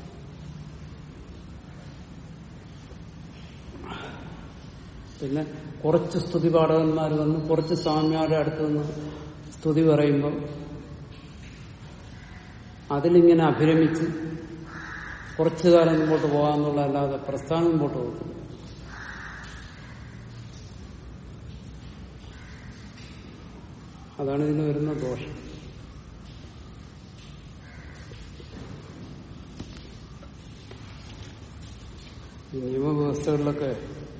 പിന്നെ കുറച്ച് സ്തുതി പാഠകന്മാർ വന്ന് കുറച്ച് സ്വാമിമാരുടെ അടുത്ത് നിന്ന് സ്തുതി പറയുമ്പോൾ അതിലിങ്ങനെ അഭിരമിച്ച് കുറച്ചു കാലം മുമ്പോട്ട് പോകാമെന്നുള്ളതല്ലാതെ പ്രസ്ഥാനം മുമ്പോട്ട് പോകും അതാണ് ഇതിന് വരുന്ന ദോഷം ഈ നിയമവ്യവസ്ഥകളിലൊക്കെ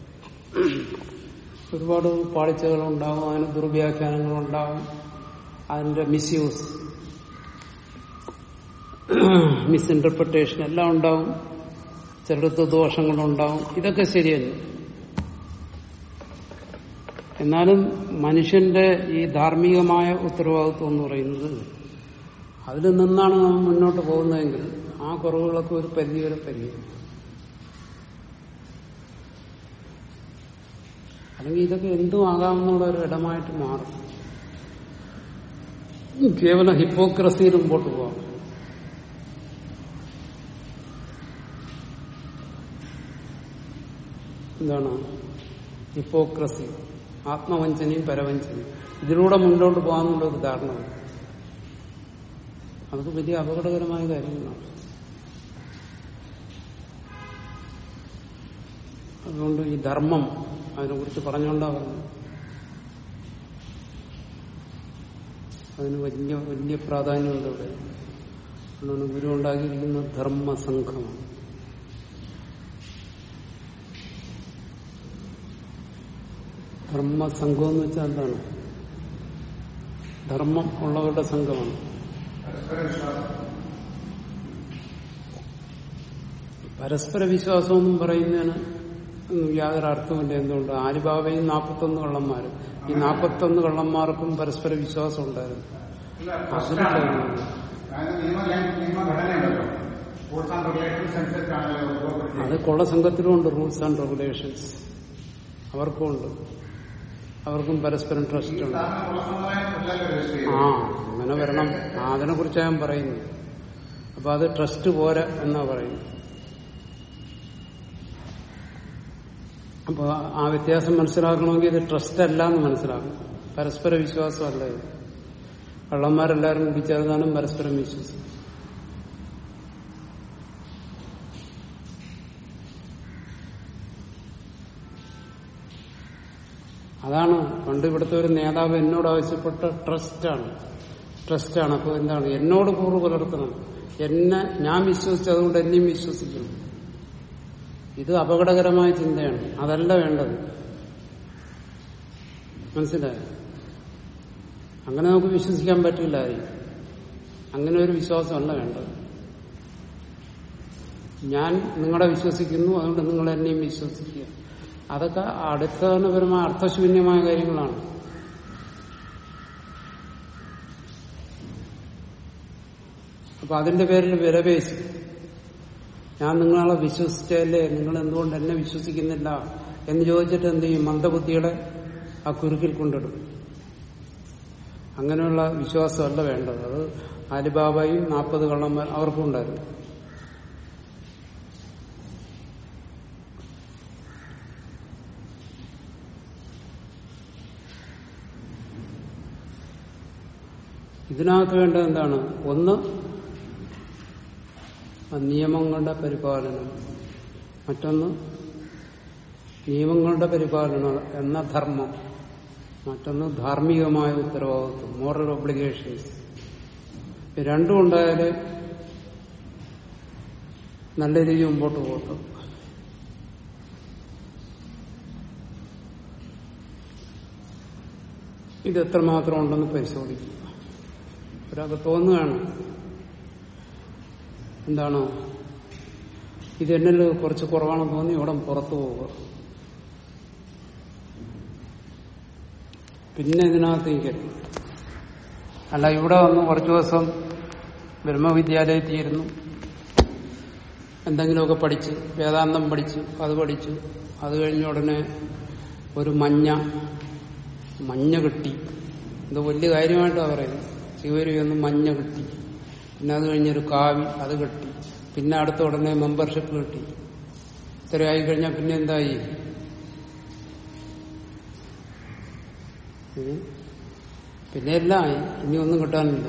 ഒരുപാട് പാളിച്ചകളുണ്ടാവും അതിന് ദുർവ്യാഖ്യാനങ്ങളുണ്ടാവും അതിന്റെ മിസ്യൂസ് മിസ്ഇന്റർപ്രിട്ടേഷൻ എല്ലാം ഉണ്ടാവും ചിലടത്ത് ദോഷങ്ങളുണ്ടാവും ഇതൊക്കെ ശരിയല്ല എന്നാലും മനുഷ്യന്റെ ഈ ധാർമ്മികമായ ഉത്തരവാദിത്വം എന്ന് പറയുന്നത് അതിൽ നിന്നാണ് നാം മുന്നോട്ട് പോകുന്നതെങ്കിൽ ആ കുറവുകളൊക്കെ ഒരു പരിധിവരെ പരിഹരിക്കും അല്ലെങ്കിൽ ഇതൊക്കെ എന്തും ആകാമെന്നുള്ള ഒരു ഇടമായിട്ട് മാറും കേവലം ഹിപ്പോക്രസിയിൽ മുമ്പോട്ട് പോവാം എന്താണ് ഹിപ്പോക്രസി ആത്മവഞ്ചനയും പരവഞ്ചനയും ഇതിലൂടെ മുന്നോട്ട് പോകാന്നുള്ള ഒരു ധാരണ അതൊക്കെ വലിയ അപകടകരമായ കാര്യങ്ങളാണ് അതുകൊണ്ട് ഈ ധർമ്മം അതിനെക്കുറിച്ച് പറഞ്ഞുകൊണ്ടാ പറഞ്ഞു അതിന് വലിയ വലിയ പ്രാധാന്യമുണ്ട് ഇവിടെ അതുകൊണ്ട് ഗുരു ഉണ്ടാക്കിയിരിക്കുന്ന ധർമ്മസംഘമാണ് ധർമ്മസംഘം എന്ന് വെച്ചാൽ എന്താണ് ധർമ്മം ഉള്ളവരുടെ സംഘമാണ് പരസ്പര വിശ്വാസം എന്നും പറയുന്നതിന് ഒന്നും യാതൊരു അർത്ഥമില്ല എന്തുകൊണ്ട് ആലിബാബയും നാൽപ്പത്തൊന്ന് കള്ളന്മാരും ഈ നാൽപ്പത്തൊന്ന് കള്ളന്മാർക്കും പരസ്പര വിശ്വാസം ഉണ്ടായിരുന്നു അതിന് കഴിയുന്നില്ല. അത് കൊള്ള സംഘത്തിലും ഉണ്ട് റൂൾസ് ആൻഡ് റെഗുലേഷൻസ് അവർക്കും ഉണ്ട് അവർക്കും പരസ്പരം ട്രസ്റ്റ് ഉണ്ട് ആ അങ്ങനെ വരണം ആ, അതിനെ കുറിച്ചാണ് ഞാൻ പറയുന്നത് അപ്പൊ അത് ട്രസ്റ്റ് പോരാ എന്നാ പറയുന്നത് അപ്പൊ ആ വ്യത്യാസം മനസ്സിലാക്കണമെങ്കിൽ ഇത് ട്രസ്റ്റ് അല്ല എന്ന് മനസ്സിലാക്കണം പരസ്പര വിശ്വാസമല്ല ഇത് കള്ളന്മാരെല്ലാവരും കൂടി ചേർന്നാലും പരസ്പരം വിശ്വസിക്കും അതാണ് പണ്ട് ഇവിടുത്തെ ഒരു നേതാവ് എന്നോട് ആവശ്യപ്പെട്ട ട്രസ്റ്റാണ് ട്രസ്റ്റാണ് അപ്പോൾ എന്താണ് എന്നോട് കൂറ് പുലർത്തണം എന്നെ ഞാൻ വിശ്വസിച്ചതുകൊണ്ട് എന്നെയും വിശ്വസിക്കണം ഇത് അപകടകരമായ ചിന്തയാണ് അതല്ല വേണ്ടത് മനസ്സിലായോ അങ്ങനെ നമുക്ക് വിശ്വസിക്കാൻ പറ്റില്ല ആരെയും. അങ്ങനെ ഒരു വിശ്വാസമല്ല വേണ്ടത് ഞാൻ നിങ്ങളെ വിശ്വസിക്കുന്നു അതുകൊണ്ട് നിങ്ങൾ എന്നെയും വിശ്വസിക്കുക അതൊക്കെ അടിസ്ഥാനപരമായ അർത്ഥശൂന്യമായ കാര്യങ്ങളാണ് അപ്പൊ അതിന്റെ പേരിൽ വിലപേശി ഞാൻ നിങ്ങളെ വിശ്വസിച്ചല്ലേ നിങ്ങൾ എന്തുകൊണ്ട് എന്നെ വിശ്വസിക്കുന്നില്ല എന്ന് ചോദിച്ചിട്ട് എന്ത് ചെയ്യും മന്ദബുദ്ധികളെ ആ കുരുക്കിൽ കൊണ്ടിടും അങ്ങനെയുള്ള വിശ്വാസമല്ല വേണ്ടത് അത് അലിബാബയും നാൽപ്പത് കള്ളന്മാർ അവർക്കും ഉണ്ടായിരുന്നു ഇതിനകത്ത് വേണ്ടത് എന്താണ് ഒന്ന് ആ നിയമങ്ങളുടെ പരിപാലനം മറ്റൊന്ന് നിയമങ്ങളുടെ പരിപാലനം എന്ന ധർമ്മം മറ്റൊന്ന് ധാർമ്മികമായ ഉത്തരവാദിത്വം മോറൽ ഒബ്ലിഗേഷൻസ് രണ്ടും ഉണ്ടായാല് നല്ല രീതിയിൽ മുമ്പോട്ട് പോകത്തു ഇത് എത്രമാത്രം ഉണ്ടെന്ന് പരിശോധിക്കുക ഒരാൾക്ക് തോന്നുകയാണ് എന്താണ് ഇത് എന്നിൽ കുറച്ച് കുറവാണെന്ന് തോന്നി ഇവിടെ പുറത്തു പോവുക പിന്നെ ഇതിനകത്തേക്ക് അല്ല ഇവിടെ വന്ന് കുറച്ചു ദിവസം ബ്രഹ്മവിദ്യാലയത്തിൽ ഇരുന്നു എന്തെങ്കിലുമൊക്കെ പഠിച്ച് വേദാന്തം പഠിച്ചു അത് പഠിച്ചു അത് കഴിഞ്ഞ ഉടനെ ഒരു മഞ്ഞ മഞ്ഞ കിട്ടി ഇത് വലിയ കാര്യമായിട്ടാണ് പറയുന്നത് ശിവരി ഒന്ന് മഞ്ഞ കിട്ടി പിന്നെ അത് കഴിഞ്ഞൊരു കാവി അത് കിട്ടി പിന്നെ അടുത്ത ഉടനെ മെമ്പർഷിപ്പ് കിട്ടി ഇത്രയായി കഴിഞ്ഞാൽ പിന്നെ എന്തായി ഉം. പിന്നെ എല്ലാം ആയി ഇനി ഒന്നും കിട്ടാനില്ല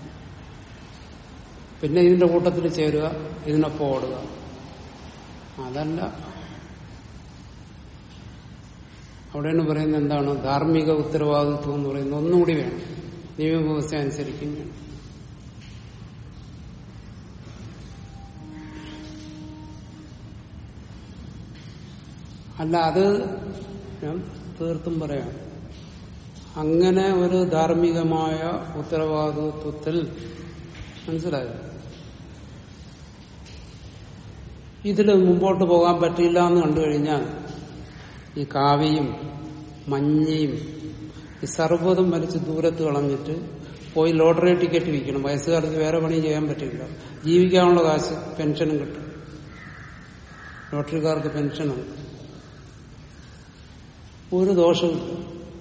പിന്നെ ഇതിന്റെ കൂട്ടത്തിൽ ചേരുക ഇതിനൊപ്പം ഓടുക അതല്ല അവിടെയാണ് പറയുന്നത് എന്താണ് ധാർമ്മിക ഉത്തരവാദിത്വം എന്ന് പറയുന്നത് ഒന്നുകൂടി വേണം നിയമവ്യവസ്ഥ അനുസരിക്കും വേണം അല്ല അത് ഞാൻ തീർത്തും പറയാം അങ്ങനെ ഒരു ധാർമ്മികമായ ഉത്തരവാദിത്വത്തിൽ മനസ്സിലായോ ഇതിൽ മുമ്പോട്ട് പോകാൻ പറ്റില്ല എന്ന് കണ്ടു കഴിഞ്ഞാൽ ഈ കാവിയും മഞ്ഞയും ഈ സർവ്വതും വലിച്ച് ദൂരത്ത് കളഞ്ഞിട്ട് പോയി ലോട്ടറി ടിക്കറ്റ് വിൽക്കണം വയസ്സുകാലത്ത് വേറെ പണി ചെയ്യാൻ പറ്റില്ല ജീവിക്കാനുള്ള കാശ് പെൻഷനും കിട്ടും ലോട്ടറിക്കാർക്ക് പെൻഷനുണ്ട് ഒരു ദോഷമില്ല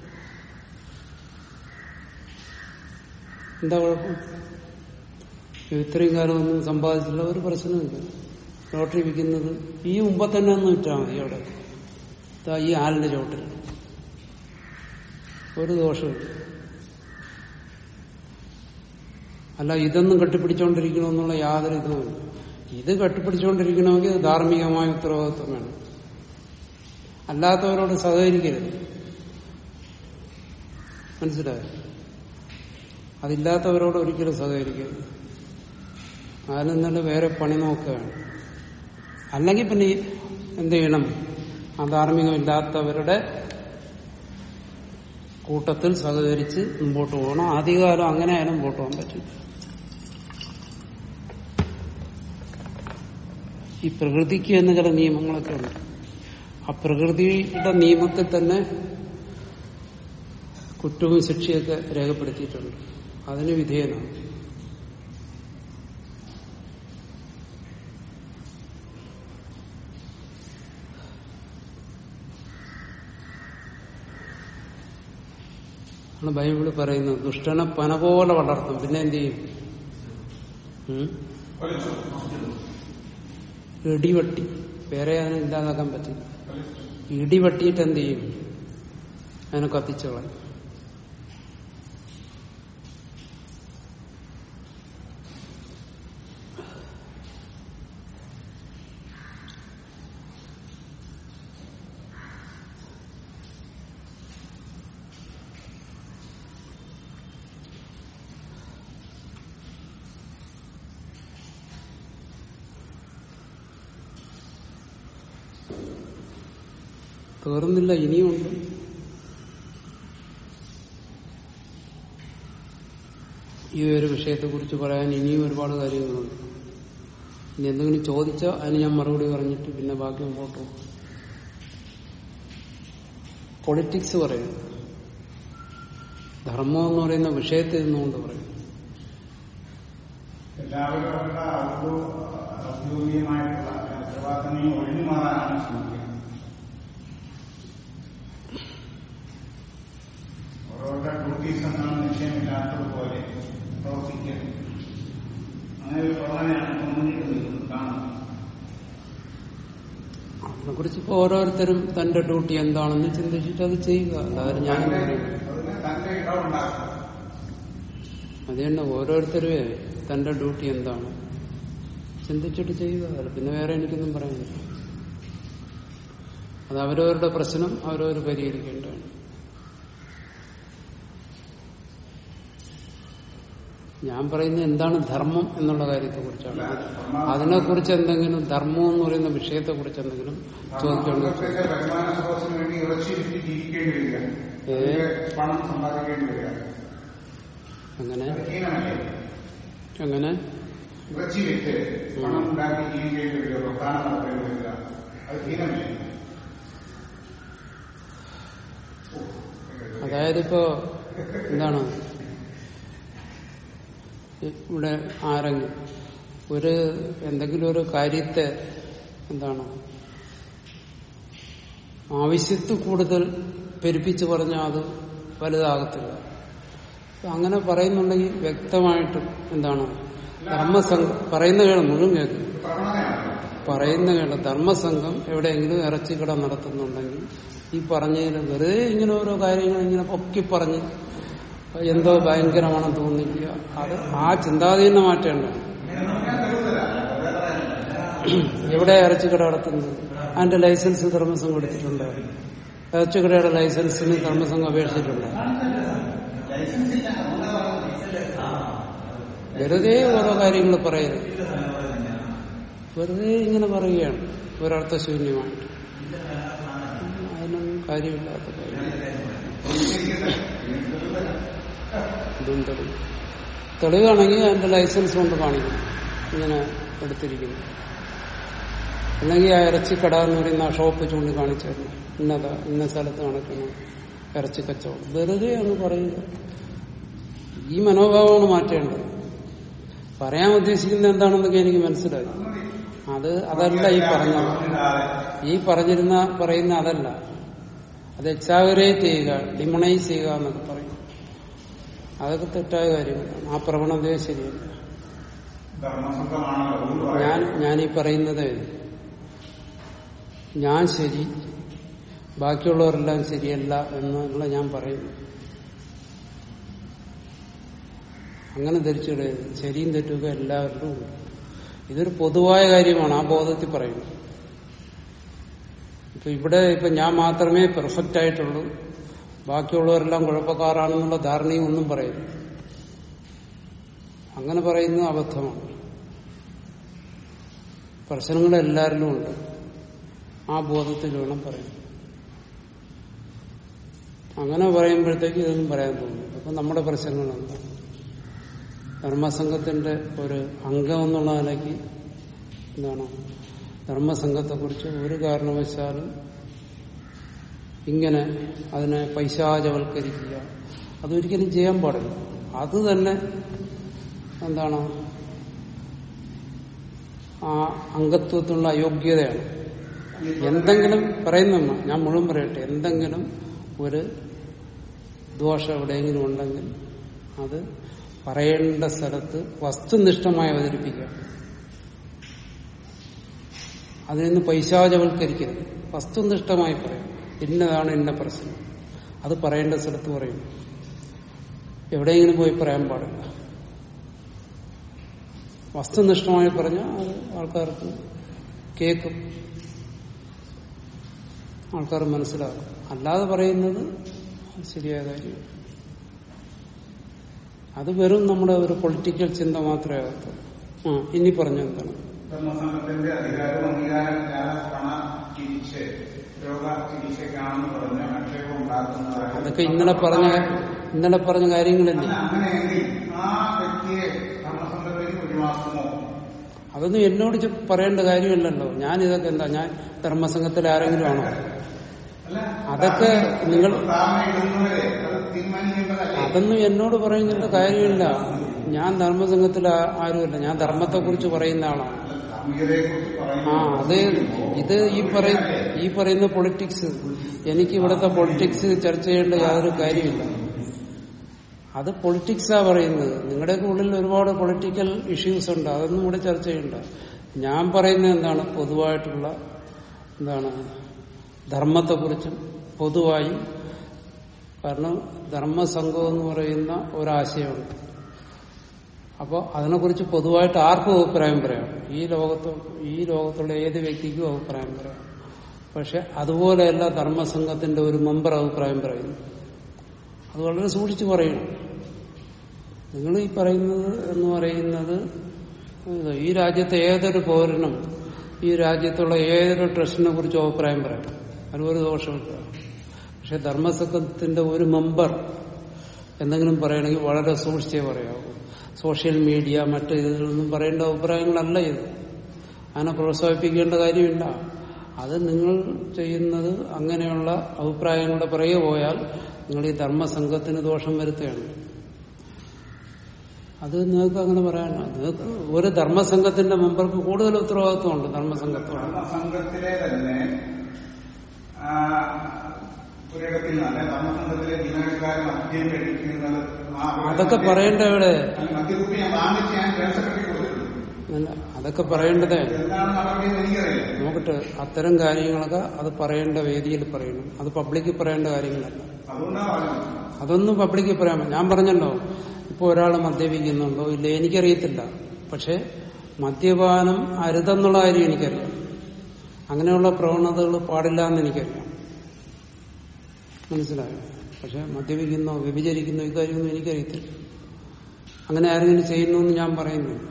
എന്താ കുഴപ്പം ഇത്രയും കാലം ഒന്നും സമ്പാദിച്ചില്ല ഒരു പ്രശ്നമില്ല ലോട്ടറി വിൽക്കുന്നത് ഈ മുമ്പ് തന്നെ ഒന്ന് വിറ്റാൽ മതി അവിടെ ദാ ഈ ആലിന്റെ ചോട്ടിൽ ഒരു ദോഷമില്ല അല്ല ഇതൊന്നും കെട്ടിപ്പിടിച്ചുകൊണ്ടിരിക്കണമെന്നുള്ള യാതൊരു ഇതുമില്ല ഇത് കെട്ടിപ്പിടിച്ചുകൊണ്ടിരിക്കണമെങ്കിൽ ഇത് ധാർമ്മികമായ ഉത്തരവാദിത്വം വേണം അല്ലാത്തവരോട് സഹകരിക്കരുത് മനസ്സിലായോ അതില്ലാത്തവരോട് ഒരിക്കലും സഹകരിക്കരുത് അതിന് തന്നെ വേറെ പണി നോക്കുകയാണ് അല്ലെങ്കിൽ പിന്നെ ഈ എന്ത് ചെയ്യണം ആ ധാർമ്മികമില്ലാത്തവരുടെ കൂട്ടത്തിൽ സഹകരിച്ച് മുമ്പോട്ട് പോകണം ആദ്യകാലം അങ്ങനെ ആയാലും മുമ്പോട്ട് പോകാൻ പറ്റും ഈ പ്രകൃതിക്ക് എന്ന് ചില നിയമങ്ങളൊക്കെ ഉണ്ട് ആ പ്രകൃതിയുടെ നിയമത്തിൽ തന്നെ കുറ്റവും ശിക്ഷയൊക്കെ രേഖപ്പെടുത്തിയിട്ടുണ്ട് അതിന് വിധേയനാണ് ആണ് ബൈബിള് പറയുന്നത് ദുഷ്ടനെ പന പോലെ വളർത്തും പിന്നെ എന്ത് ചെയ്യും ഉം? ഇടിവെട്ടി വേറെ അതിനെ ഇല്ലാതാക്കാൻ പറ്റില്ല ഇടിവെട്ടിയിട്ട് എന്ത് ചെയ്യും അതിനെ കത്തിച്ചോളാം തീർന്നില്ല ഇനിയുമുണ്ട് ഈ ഒരു വിഷയത്തെക്കുറിച്ച് പറയാൻ ഇനിയും ഒരുപാട് കാര്യങ്ങളുണ്ട് ഇനി എന്തെങ്കിലും ചോദിച്ചാൽ അതിന് ഞാൻ മറുപടി പറഞ്ഞിട്ട് പിന്നെ ബാക്കി മുമ്പോട്ട് പോകും പൊളിറ്റിക്സ് പറയും ധർമ്മം എന്ന് പറയുന്ന വിഷയത്തിൽ നിന്നുകൊണ്ട് പറയും എല്ലാവരും അവരുടെ ഔദ്യോ- ഔദ്യോഗികമായിട്ടുള്ള ഉത്തരവാദിത്തങ്ങളിൽ ഒഴിഞ്ഞു മാറാനാണ് ശ്രമിക്കുന്നത് ഓരോരുടെ ഡ്യൂട്ടീസ് എന്നാണ് നിശ്ചയമില്ലാത്തതുപോലെ പ്രവർത്തിക്കരുത് അങ്ങനെ ഒരു പ്രവണതയാണ് മുന്നിൽ കാണുന്നത് അതിനെക്കുറിച്ച് ഇപ്പോൾ ഓരോരുത്തരും തന്റെ ഡ്യൂട്ടി എന്താണെന്ന് ചിന്തിച്ചിട്ട് അത് ചെയ്യുക അല്ലാതെ ഞാൻ അതിന് അതിന് തന്റെ ഇടമുണ്ടാക്കുക അത് തന്നെ ഓരോരുത്തരുമേ തന്റെ ഡ്യൂട്ടി എന്താണ് ചിന്തിച്ചിട്ട് ചെയ്യുക അത് പിന്നെ വേറെ എനിക്കൊന്നും പറയാനില്ല അത് അവരവരുടെ പ്രശ്നം അവരവർ പരിഹരിക്കേണ്ടതാണ് ഞാൻ പറയുന്നത് എന്താണ് ധർമ്മം എന്നുള്ള കാര്യത്തെ കുറിച്ചാണ് അതിനെക്കുറിച്ച് എന്തെങ്കിലും ധർമ്മം എന്ന് പറയുന്ന വിഷയത്തെ കുറിച്ച് എന്തെങ്കിലും ചോദിക്കേണ്ടത് ധർമ്മത്തിന്റെ വരുമാന സ്രോതസ്സിന് വേണ്ടി ഇറച്ചി വിറ്റ് ജീവിക്കേണ്ടി വരിക ഏ? അതിന്റെ പണം സമ്പാദിക്കേണ്ടി വരിക അങ്ങനെ അത് ഹീനമല്ലേ അങ്ങനെ ഇറച്ചി വിറ്റ് പണം ഉണ്ടാക്കി ജീവിക്കേണ്ടി വരിക പ്രധാനം നടത്തേണ്ടി വരിക അത് ഹീനമല്ലേ ഓ, അതായത് ഇപ്പോ എന്താണ് ഇവിടെ ആരെങ്കിലും ഒരു എന്തെങ്കിലും ഒരു കാര്യത്തെ എന്താണ് ആവശ്യത്തിൽ കൂടുതൽ പെരുപ്പിച്ച് പറഞ്ഞാൽ അത് വലുതാകത്തില്ല അങ്ങനെ പറയുന്നുണ്ടെങ്കിൽ വ്യക്തമായിട്ടും എന്താണ് ധർമ്മസംഘം പറയുന്ന കേളം മുഴുവൻ കേൾക്കും പറയുന്ന കേളം ധർമ്മസംഘം എവിടെയെങ്കിലും ഇറച്ചിക്കട നടത്തുന്നുണ്ടെങ്കിൽ ഈ പറഞ്ഞതിൽ വെറുതെ ഇങ്ങനെ ഓരോ കാര്യങ്ങൾ ഇങ്ങനെ പൊക്കി പറഞ്ഞ് എന്തോ ഭയങ്കരമാണെന്ന് തോന്നിക്കുക അത് ആ ചിന്താധീനം മാറ്റേണ്ട എവിടെ ഇറച്ചിക്കട നടത്തുന്നത് അതിന്റെ ലൈസൻസ് ധർമ്മസംഘം എടുത്തിട്ടുണ്ട് ഇറച്ചിക്കടയുടെ ലൈസൻസിന് ധർമ്മസംഘം അപേക്ഷിച്ചിട്ടുണ്ട് വെറുതെ ഓരോ കാര്യങ്ങൾ പറയരുത് വെറുതെ ഇങ്ങനെ പറയുകയാണ് ഒരർത്ഥശൂന്യമായിട്ട് അതിനൊന്നും കാര്യമില്ലാത്ത കാര്യം ഇതും തെളിവ് തെളിവാണെങ്കിൽ അതിന്റെ ലൈസൻസ് കൊണ്ട് കാണിക്കും ഇങ്ങനെ എടുത്തിരിക്കുന്നു അല്ലെങ്കിൽ ആ ഇറച്ചിക്കട എന്ന് പറയുന്ന ആ ഷോപ്പ് ചൂണ്ടി കാണിച്ചിരുന്നു ഇന്നതാ ഇന്ന സ്ഥലത്ത് നടക്കുന്നു ഇറച്ചി കച്ചവടം വെറുതെ അങ്ങ് പറയുക ഈ മനോഭാവമാണ് മാറ്റേണ്ടത് പറയാൻ ഉദ്ദേശിക്കുന്നത് എന്താണെന്നൊക്കെ എനിക്ക് മനസ്സിലായി അത് അതല്ല ഈ പറഞ്ഞത് ഈ പറഞ്ഞിരുന്ന പറയുന്ന അതല്ല അത് എക്സാഗറേറ്റ് ചെയ്യുക ഡിമണൈസ് ചെയ്യുക എന്നൊക്കെ പറയും അതൊക്കെ തെറ്റായ കാര്യങ്ങളാണ് ആ പ്രവണതയെ ശരിയല്ല ധർമ്മസംഘമാണല്ലോ അതുകൊണ്ട് ഞാൻ ഞാനീ പറയുന്നത് ഞാൻ ശരി ബാക്കിയുള്ളവരെല്ലാം ശരിയല്ല എന്നുള്ള ഞാൻ പറയുന്നു അങ്ങനെ ധരിച്ചിടരുത് ശരിയും തെറ്റുമൊക്കെ എല്ലാവരിലും ഉണ്ട് ഇതൊരു പൊതുവായ കാര്യമാണ് ആ ബോധത്തിൽ പറയുന്നത് ഇപ്പൊ ഇവിടെ ഇപ്പൊ ഞാൻ മാത്രമേ പെർഫെക്റ്റ് ആയിട്ടുള്ളൂ ബാക്കിയുള്ളവരെല്ലാം കുഴപ്പക്കാരാണെന്നുള്ള ധാരണയും ഒന്നും പറയരുത് അങ്ങനെ പറയുന്നത് അബദ്ധമാണ് പ്രശ്നങ്ങൾ എല്ലാവരിലും ഉണ്ട് ആ ബോധത്തിൽ വേണം പറയാൻ അങ്ങനെ പറയുമ്പോഴത്തേക്ക് ഇതൊന്നും പറയാൻ തോന്നുന്നു അപ്പൊ നമ്മുടെ പ്രശ്നങ്ങൾ എന്താണ് ധർമ്മസംഘത്തിന്റെ ഒരു അംഗം എന്നുള്ള നിലയ്ക്ക് എന്താണ് ധർമ്മസംഘത്തെക്കുറിച്ച് ഒരു കാരണവശാലും ഇങ്ങനെ അതിനെ പൈശാചവൽക്കരിക്കുക അതൊരിക്കലും ചെയ്യാൻ പാടില്ല അത് തന്നെ എന്താണ് ആ അംഗത്വത്തിനുള്ള അയോഗ്യതയാണ് എന്തെങ്കിലും പറയുന്ന ഞാൻ മുഴുവൻ പറയട്ടെ എന്തെങ്കിലും ഒരു ദോഷം എവിടെയെങ്കിലും ഉണ്ടെങ്കിൽ അത് പറയേണ്ട സ്ഥലത്ത് വസ്തുനിഷ്ഠമായി അവതരിപ്പിക്കുക അതിൽ നിന്ന് പൈശാചവൽക്കരിക്കരുത് വസ്തുനിഷ്ഠമായി പറയാം ഇന്നതാണ് ഇന്ന പ്രശ്നം അത് പറയേണ്ട സ്ഥലത്ത് പറയും എവിടെയെങ്കിലും പോയി പറയാൻ പാടില്ല വസ്തുനിഷ്ഠമായി പറഞ്ഞാൽ അത് ആൾക്കാർക്ക് കേൾക്കും ആൾക്കാർ മനസ്സിലാക്കും അല്ലാതെ പറയുന്നത് ശരിയായ കാര്യം അത് വെറും നമ്മുടെ ഒരു പൊളിറ്റിക്കൽ ചിന്ത മാത്രമേ ആകത്തുള്ളൂ ആ ഇനി പറഞ്ഞു എന്താണ് ധർമ്മസംഘത്തിന്റെ അധികാരവും അംഗീകാരമില്ലാതെ പണ തിരിച്ച് രോഗ ചികിത്സയ്ക്കാണെന്ന് പറഞ്ഞ് ആക്ഷേപം ഉണ്ടാക്കുന്നതായി അതൊക്കെ ഇന്നലെ പറഞ്ഞ ഇന്നലെ പറഞ്ഞ കാര്യങ്ങളല്ലേ അല്ല, അങ്ങനെയെങ്കിൽ ആ വ്യക്തിയെ ധർമ്മസംഘത്തിലേക്ക് ഒഴിവാക്കുമോ അതൊന്നും എന്നോട് ചെ- പറയേണ്ട കാര്യമില്ലല്ലോ ഞാൻ ഇതൊക്കെ എന്താ ഞാൻ ധർമ്മസംഘത്തിൽ ആരെങ്കിലും ആണോ അല്ല അതൊക്കെ നിങ്ങൾ പ്രസ്താവന ഇടുന്നവരെ അത് തീരുമാനിക്കേണ്ടതല്ലേ അതൊന്നും എന്നോട് പറയുന്നതിന്റെ കാര്യമില്ല ഞാൻ ധർമ്മസംഘത്തിൽ ആ- ആരുമല്ല ഞാൻ ധർമ്മത്തെക്കുറിച്ച് പറയുന്ന ആളാണ് ധാർമ്മികതയെ കുറിച്ച് ആ പറയുന്നു അത് ഇത് ഈ പറയുന്ന ഈ പറയുന്ന പൊളിറ്റിക്സ് എനിക്ക് ഇവിടുത്തെ പൊളിറ്റിക്സ് ചർച്ച ചെയ്യേണ്ട യാതൊരു കാര്യമില്ല അത് പൊളിറ്റിക്സാ പറയുന്നത് നിങ്ങളുടെയൊക്കെ ഉള്ളിൽ ഒരുപാട് പൊളിറ്റിക്കൽ ഇഷ്യൂസ് ഉണ്ട് അതൊന്നും ഇവിടെ ചർച്ച ചെയ്യണ്ട ഞാൻ പറയുന്നത് എന്താണ് പൊതുവായിട്ടുള്ള എന്താണ് ധർമ്മത്തെക്കുറിച്ചും പൊതുവായി കാരണം ധർമ്മസംഘം എന്ന് പറയുന്ന ഒരാശയമുണ്ട് അപ്പോൾ അതിനെക്കുറിച്ച് പൊതുവായിട്ട് ആർക്കും അഭിപ്രായം പറയാം ഈ ലോകത്ത് ഈ ലോകത്തുള്ള ഏത് വ്യക്തിക്കും അഭിപ്രായം പറയാം പക്ഷെ അതുപോലെയല്ല ധർമ്മസംഘത്തിന്റെ ഒരു മെമ്പർ അഭിപ്രായം പറയുന്നു അത് വളരെ സൂക്ഷിച്ചു പറയണം നിങ്ങൾ ഈ പറയുന്നത് എന്ന് പറയുന്നത് ഇത് ഈ രാജ്യത്തെ ഏതൊരു പൗരനും ഈ രാജ്യത്തുള്ള ഏതൊരു ട്രസ്റ്റിനെ കുറിച്ചും അഭിപ്രായം പറയാം അതിലൊരു ദോഷമില്ല പക്ഷെ ധർമ്മസംഘത്തിന്റെ ഒരു മെമ്പർ എന്തെങ്കിലും പറയണമെങ്കിൽ വളരെ സൂക്ഷിച്ചേ പറയാവൂ സോഷ്യൽ മീഡിയ മറ്റ് ഇതിലൊന്നും പറയേണ്ട അഭിപ്രായങ്ങളല്ല ഇത് അതിനെ പ്രോത്സാഹിപ്പിക്കേണ്ട കാര്യമില്ല അത് നിങ്ങൾ ചെയ്യുന്നത് അങ്ങനെയുള്ള അഭിപ്രായങ്ങളുടെ പിറകെ പോയാൽ നിങ്ങൾ ഈ ധർമ്മസംഘത്തിന് ദോഷം വരുത്തുകയാണ് അത് നിങ്ങൾക്ക് അങ്ങനെ പറയാനോ നിങ്ങൾക്ക് ഒരു ധർമ്മസംഘത്തിന്റെ മെമ്പർക്ക് കൂടുതൽ ഉത്തരവാദിത്വമുണ്ട് ധർമ്മസംഘത്തോട് ധർമ്മസംഘത്തിലെ തന്നെ ആ, ഒരിടത്തിൽ നിന്ന് ധർമ്മസംഘത്തിലെ ജീവനക്കാർ മദ്യം കഴിക്കുന്നത് ആ അതൊക്കെ പറയേണ്ട എവിടെ അല്ല, മദ്യക്കുപ്പി ഞാൻ വാങ്ങിച്ച് ഞാൻ ജനറൽ സെക്രട്ടറി കൊടുത്തിട്ടുണ്ട് അല്ല, അതൊക്കെ പറയേണ്ടതേ എന്താണ് നടപടി എന്ന് എനിക്കറിയില്ല നോക്കട്ടെ അത്തരം കാര്യങ്ങളൊക്കെ അത് പറയേണ്ട വേദിയിൽ പറയണം അത് പബ്ലിക്കിൽ പറയേണ്ട കാര്യങ്ങളല്ല അതുകൊണ്ടാണ് പറഞ്ഞത് അതൊന്നും പബ്ലിക്കിൽ പറയാൻ പറ്റില്ല. ഞാൻ പറഞ്ഞല്ലോ ഇപ്പൊ ഒരാൾ മദ്യപിക്കുന്നുണ്ടോ ഇല്ല എനിക്കറിയത്തില്ല പക്ഷെ മദ്യപാനം അരുതെന്നുള്ള കാര്യം എനിക്കറിയാം അങ്ങനെയുള്ള പ്രവണതകൾ പാടില്ല എന്ന് എനിക്കറിയാം മനസ്സിലായോ പക്ഷെ മദ്യപിക്കുന്നോ വ്യഭിചരിക്കുന്നോ ഇക്കാര്യമൊന്നും എനിക്കറിയത്തില്ല അങ്ങനെ ആരെങ്കിലും ചെയ്യുന്നു എന്ന് ഞാൻ പറയുന്നില്ല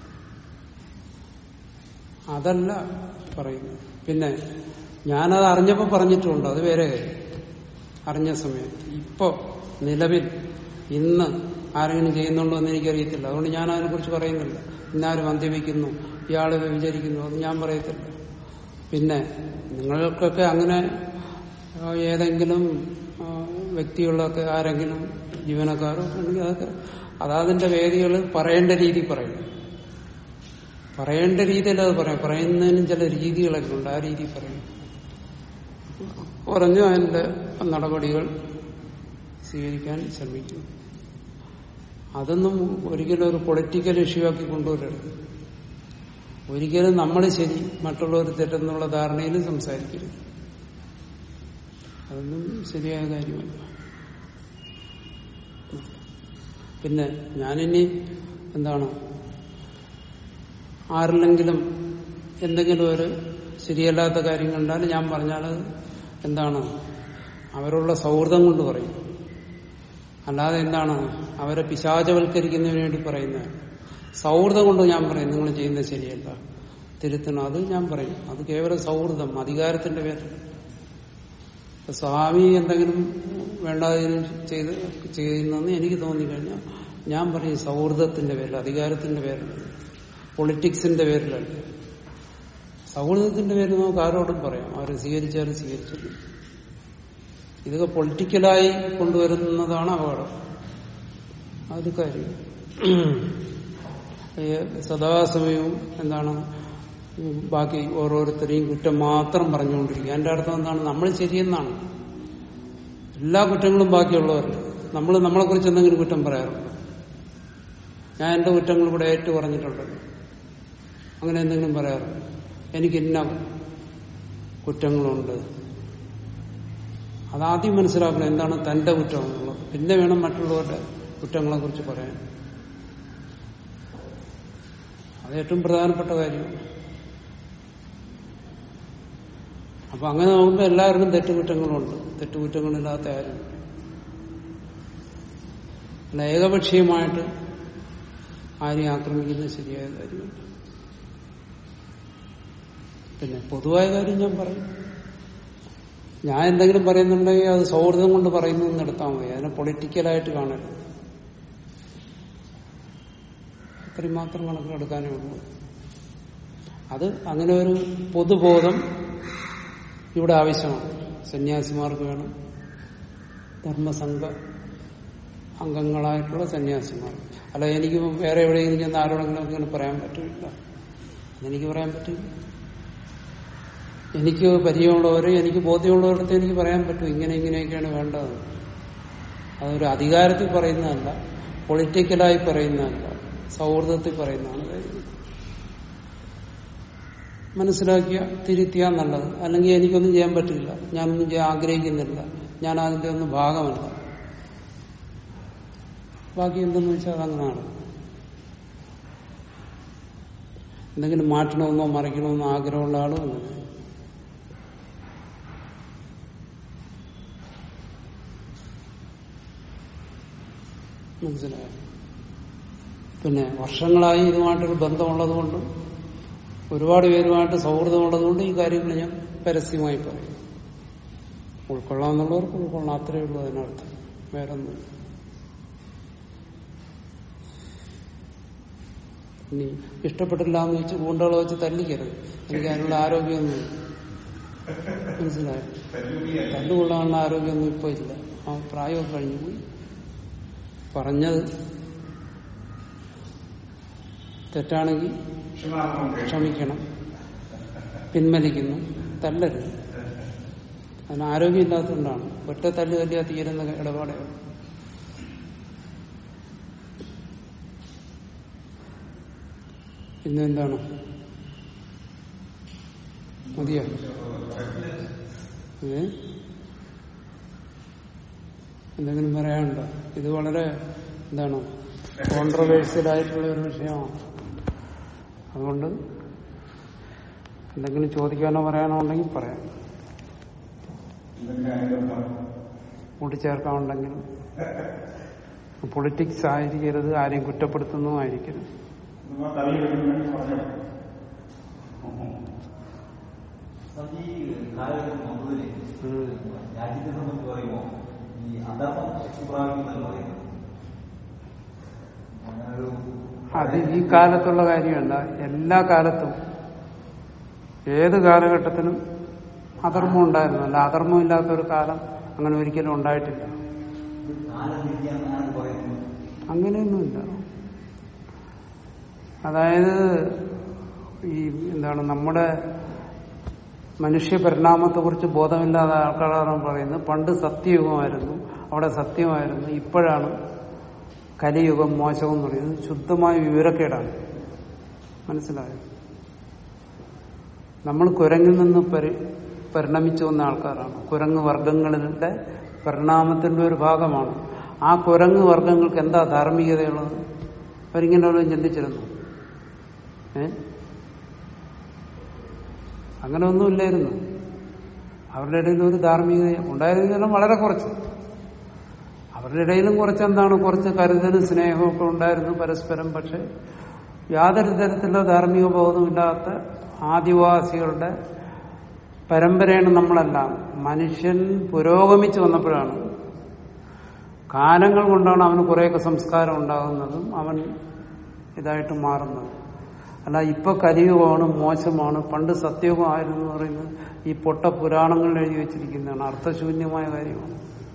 അതല്ല പറയുന്നത് പിന്നെ ഞാനത് അറിഞ്ഞപ്പോ പറഞ്ഞിട്ടുണ്ട് അത് വേറെ കാര്യം അറിഞ്ഞ സമയത്ത് ഇപ്പൊ നിലവിൽ ഇന്ന് ആരെങ്കിലും ചെയ്യുന്നുണ്ടോ എന്ന് എനിക്കറിയത്തില്ല അതുകൊണ്ട് ഞാൻ അതിനെക്കുറിച്ച് പറയുന്നില്ല ഇന്നാരും മദ്യപിക്കുന്നു ഇയാള് വിചാരിക്കുന്നു അത് ഞാൻ പറയത്തില്ല പിന്നെ നിങ്ങൾക്കൊക്കെ അങ്ങനെ ആ, ഏതെങ്കിലും ആ, വ്യക്തികളൊക്കെ ആരെങ്കിലും ജീവനക്കാരോ ഒക്കെ ഉണ്ടെങ്കിൽ അതൊക്കെ അതാതിന്റെ വേദികൾ പറയേണ്ട രീതി പറയും പറയേണ്ട രീതിയിൽ അത് പറയാം പറയുന്നതിനും ചില രീതികളൊക്കെ ഉണ്ട് ആ രീതി പറയും പറഞ്ഞു അതിന്റെ നടപടികൾ സ്വീകരിക്കാൻ ശ്രമിക്കും അതൊന്നും ഒരിക്കലും ഒരു പൊളിറ്റിക്കൽ ഇഷ്യൂ ആക്കി കൊണ്ടുവരരുത് ഒരിക്കലും നമ്മൾ ശരി മറ്റുള്ളവർ തെറ്റെന്നുള്ള ധാരണയിലും സംസാരിക്കരുത് അതൊന്നും ശരിയായ കാര്യമല്ല പിന്നെ ഞാനിനി എന്താണ് ആരിലെങ്കിലും എന്തെങ്കിലും ഒരു ശരിയല്ലാത്ത കാര്യം കണ്ടാൽ ഞാൻ പറഞ്ഞാൽ എന്താണ് അവരുള്ള സൗഹൃദം കൊണ്ട് പറയും അല്ലാതെ എന്താണ് അവരെ പിശാചവൽക്കരിക്കുന്നതിന് വേണ്ടി പറയുന്നത് സൗഹൃദം കൊണ്ട് ഞാൻ പറയും നിങ്ങൾ ചെയ്യുന്നത് ശരിയല്ല തിരുത്തണം അത് ഞാൻ പറയും അത് കേവലം സൗഹൃദം അധികാരത്തിന്റെ പേരിൽ ഇപ്പൊ സ്വാമി എന്തെങ്കിലും വേണ്ടാതെ ചെയ്ത് ചെയ്യുന്നെന്ന് എനിക്ക് തോന്നിക്കഴിഞ്ഞാൽ ഞാൻ പറയും സൗഹൃദത്തിന്റെ പേരിൽ അധികാരത്തിന്റെ പേരിലല്ല പൊളിറ്റിക്സിന്റെ പേരിലല്ല സൗഹൃദത്തിന്റെ പേരിൽ നമുക്ക് ആരോടും പറയാം അവർ സ്വീകരിച്ചാലും സ്വീകരിച്ചില്ല ഇതൊക്കെ പൊളിറ്റിക്കലായി കൊണ്ടുവരുന്നതാണ് അപകടം അതൊരു കാര്യം ഈ സദാസമയവും എന്താണ് ഉം ബാക്കി ഓരോരുത്തരെയും കുറ്റം മാത്രം പറഞ്ഞുകൊണ്ടിരിക്കുക എന്റെ അർത്ഥം എന്താണ് നമ്മൾ ശരിയെന്നാണ് എല്ലാ കുറ്റങ്ങളും ബാക്കിയുള്ളവർ നമ്മൾ നമ്മളെക്കുറിച്ച് എന്തെങ്കിലും കുറ്റം പറയാറുണ്ട് ഞാൻ എന്റെ കുറ്റങ്ങൾ ഇവിടെ ഏറ്റു പറഞ്ഞിട്ടുണ്ട് അങ്ങനെ എന്തെങ്കിലും പറയാറുണ്ട് എനിക്ക് ഇന്ന കുറ്റങ്ങളുണ്ട് അതാദ്യം മനസ്സിലാക്കണം എന്താണ് തന്റെ കുറ്റം എന്നുള്ളത് പിന്നെ വേണം മറ്റുള്ളവരുടെ കുറ്റങ്ങളെ കുറിച്ച് പറയാൻ അത് ഏറ്റവും പ്രധാനപ്പെട്ട കാര്യമാണ് അപ്പൊ അങ്ങനെ നോക്കുമ്പോൾ എല്ലാവർക്കും തെറ്റുകുറ്റങ്ങളുണ്ട് തെറ്റുകുറ്റങ്ങളില്ലാത്ത ആരും അല്ല ഏകപക്ഷീയമായിട്ട് ആരെയും ആക്രമിക്കുന്നത് ശരിയായ കാര്യമല്ല പിന്നെ പൊതുവായ കാര്യം ഞാൻ പറയും ഞാൻ എന്തെങ്കിലും പറയുന്നുണ്ടെങ്കിൽ അത് സൗഹൃദം കൊണ്ട് പറയുന്നു എന്ന് എടുത്താൽ മതി അതിനെ പൊളിറ്റിക്കലായിട്ട് കാണരുത് അത്രയും മാത്രം കണക്കിലെടുക്കാനേ ഉള്ളൂ അത് അങ്ങനെ ഒരു പൊതുബോധം ഇവിടെ ആവശ്യമാണ് സന്യാസിമാർക്ക് വേണം ധർമ്മസംഘ അംഗങ്ങളായിട്ടുള്ള സന്യാസിമാർ അല്ല എനിക്ക് വേറെ എവിടെയെങ്കിലും ചെന്ന് ആരോടെങ്കിലും ഇങ്ങനെ പറയാൻ പറ്റില്ല അതെനിക്ക് പറയാൻ പറ്റില്ല എനിക്ക് പരിചയമുള്ളവരെ എനിക്ക് ബോധ്യമുള്ളവരടുത്ത് എനിക്ക് പറയാൻ പറ്റും ഇങ്ങനെ ഇങ്ങനെയൊക്കെയാണ് വേണ്ടത് അതൊരു അധികാരത്തിൽ പറയുന്നതല്ല പൊളിറ്റിക്കലായി പറയുന്നതല്ല സൗഹൃദത്തിൽ പറയുന്നതാണ് കാര്യം മനസ്സിലാക്കിയ തിരുത്തിയാ നല്ലത് അല്ലെങ്കിൽ എനിക്കൊന്നും ചെയ്യാൻ പറ്റില്ല ഞാനൊന്നും ചെയ്യാൻ ആഗ്രഹിക്കുന്നില്ല ഞാൻ അതിന്റെ ഒന്നും ഭാഗമല്ല ബാക്കി എന്തെന്ന് വെച്ചാൽ അതങ്ങനെയാണ് എന്തെങ്കിലും മാറ്റണമെന്നോ മറിക്കണമെന്നോ ആഗ്രഹമുള്ള ആളും അങ്ങനെ മനസ്സിലായോ പിന്നെ വർഷങ്ങളായി ഇതുമായിട്ടൊരു ബന്ധമുള്ളതുകൊണ്ടും ഒരുപാട് പേരുമായിട്ട് സൗഹൃദമുള്ളതുകൊണ്ട് ഈ കാര്യങ്ങൾ ഞാൻ പരസ്യമായി പറയും ഉൾക്കൊള്ളാമെന്നുള്ളവർക്ക് ഉൾക്കൊള്ളാം അത്രയേ ഉള്ളൂ അതിനർത്ഥം വേറെ ഒന്നും ഇനി ഇഷ്ടപ്പെട്ടില്ല എന്ന് വെച്ച് ഗൂണ്ടകളെ വെച്ച് തല്ലിക്കരുത് എനിക്ക് അതിനുള്ള ആരോഗ്യമൊന്നുമില്ല മനസ്സിലായോ തല്ലുപിടിയായി തല്ലുകൊള്ളാനുള്ള ആരോഗ്യമൊന്നും ഇപ്പൊ ഇല്ല ആ പ്രായമൊക്കെ കഴിഞ്ഞു പോയി പറഞ്ഞത് തെറ്റാണെങ്കിൽ ക്ഷമാപണം കേട്ടു. ക്ഷമിക്കണം പിൻവലിക്കുന്നു തല്ലരുത് അതിന് ആരോഗ്യമില്ലാത്തതുകൊണ്ടാണ് ഒറ്റ തല്ല് തല്ലിയാ തീരുന്ന ഇടപാടേ ഉള്ളൂ. പിന്നെ എന്താണ് മതിയോ ഏ എന്തെങ്കിലും പറയാനുണ്ടോ ഇത് വളരെ എന്താണ് കോൺട്രവേഴ്സ്യൽ ആയിട്ടുള്ള ഒരു വിഷയമാണ് അതുകൊണ്ട് എന്തെങ്കിലും ചോദിക്കാനോ പറയാനോ ഉണ്ടെങ്കിൽ പറയാം എന്തെങ്കിലും അതിന്റെ കൂട്ടിച്ചേർക്കാനുണ്ടെങ്കിൽ പൊളിറ്റിക്സ് ആയിരിക്കരുത് ആരെയും കുറ്റപ്പെടുത്തുന്നതും ആയിരിക്കരുത് നിങ്ങൾ തള്ളി വെക്കുന്ന വേണ്ടി പറഞ്ഞു ഈ കാലഘട്ടം വന്നതിന് ഉം. രാജ്യത്തെ സംബന്ധിച്ച് പറയുമ്പോൾ ഈ അധർമ്മം ശക്തി പ്രാപിക്കുന്നതെന്ന് പറയുന്നത് അങ്ങനൊരു അത് ഈ കാലത്തുള്ള കാര്യമല്ല എല്ലാ കാലത്തും ഏത് കാലഘട്ടത്തിലും അധർമ്മം ഉണ്ടായിരുന്നു അല്ല അധർമ്മം ഇല്ലാത്ത ഒരു കാലം അങ്ങനെ ഒരിക്കലും ഉണ്ടായിട്ടില്ല കാലം തിരിക്കാന്നാണ് പറയുന്നത് അങ്ങനെയൊന്നുമില്ല അതായത് ഈ എന്താണ് നമ്മുടെ മനുഷ്യ പരിണാമത്തെ കുറിച്ച് ബോധമില്ലാത്ത ആൾക്കാരാണ് പറയുന്നത് പണ്ട് സത്യയുഗമായിരുന്നു അവിടെ സത്യമായിരുന്നു ഇപ്പോഴാണ് കലിയുഗം മോശം എന്ന് പറയുന്നത് ശുദ്ധമായ വിവരക്കേടാണ് മനസ്സിലായോ നമ്മൾ കുരങ്ങിൽ നിന്ന് പരി പരിണമിച്ചു വന്ന ആൾക്കാരാണ് കുരങ്ങ് വർഗങ്ങളുടെ പരിണാമത്തിന്റെ ഒരു ഭാഗമാണ് ആ കുരങ്ങ് വർഗങ്ങൾക്ക് എന്താ ധാർമ്മികതയുള്ളത് അവരിങ്ങനെ വല്ലതും ചിന്തിച്ചിരുന്നു ഏ അങ്ങനെ ഒന്നുമില്ലായിരുന്നു അവരുടെ ഇടയിൽ ഒരു ധാർമ്മികത ഉണ്ടായിരുന്നെങ്കിലും വളരെ കുറച്ച് അവരുടെ ഇടയിലും കുറച്ച് എന്താണ് കുറച്ച് കരുതലും സ്നേഹവും ഒക്കെ ഉണ്ടായിരുന്നു പരസ്പരം പക്ഷെ യാതൊരു തരത്തിലുള്ള ധാർമ്മിക ബോധമില്ലാത്ത ആദിവാസികളുടെ പരമ്പരയാണ് നമ്മളെല്ലാം മനുഷ്യൻ പുരോഗമിച്ചു വന്നപ്പോഴാണ് കാലങ്ങൾ കൊണ്ടാണ് അവന് കുറേയൊക്കെ സംസ്കാരം ഉണ്ടാകുന്നതും അവൻ ഇതായിട്ട് മാറുന്നത് അല്ല ഇപ്പൊ കലിയുഗമാണ് മോശമാണ് പണ്ട് സത്യയുഗമായിരുന്നു എന്ന് പറയുന്നത് ഈ പൊട്ട പുരാണങ്ങളിൽ എഴുതി വെച്ചിരിക്കുന്നതാണ് അർത്ഥശൂന്യമായ കാര്യമാണ്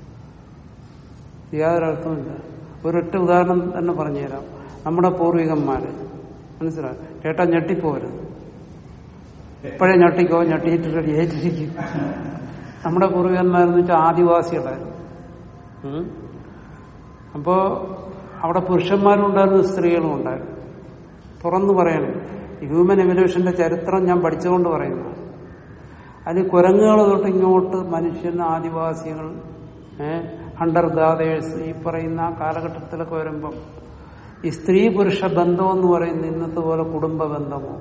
യാതൊരു അർത്ഥമില്ല ഒരൊറ്റ ഉദാഹരണം തന്നെ പറഞ്ഞുതരാം നമ്മുടെ പൂർവികന്മാര് മനസ്സിലായി ചേട്ടാ ഞെട്ടിപ്പോരുത് ഇപ്പോഴേ ഞെട്ടിക്കോ ഞെട്ടിയിട്ട് റെഡിയായിട്ടിരിക്കും നമ്മുടെ പൂർവികന്മാരെന്ന് വെച്ചാൽ ആദിവാസികളായിരുന്നു ഉം. അപ്പോ അവിടെ പുരുഷന്മാരും ഉണ്ടായിരുന്നു സ്ത്രീകളും ഉണ്ടായിരുന്നു തുറന്നു പറയണം ഹ്യൂമൻ എവല്യൂഷന്റെ ചരിത്രം ഞാൻ പഠിച്ചുകൊണ്ട് പറയുന്നു അതിൽ കുരങ്ങുകൾ തൊട്ട് ഇങ്ങോട്ട് മനുഷ്യൻ ആദിവാസികൾ ഹണ്ടർ ഗാദേഴ്സ് ഈ പറയുന്ന ആ കാലഘട്ടത്തിലൊക്കെ വരുമ്പം ഈ സ്ത്രീ പുരുഷ ബന്ധം എന്ന് പറയുന്നത് ഇന്നത്തെ പോലെ കുടുംബ ബന്ധമോ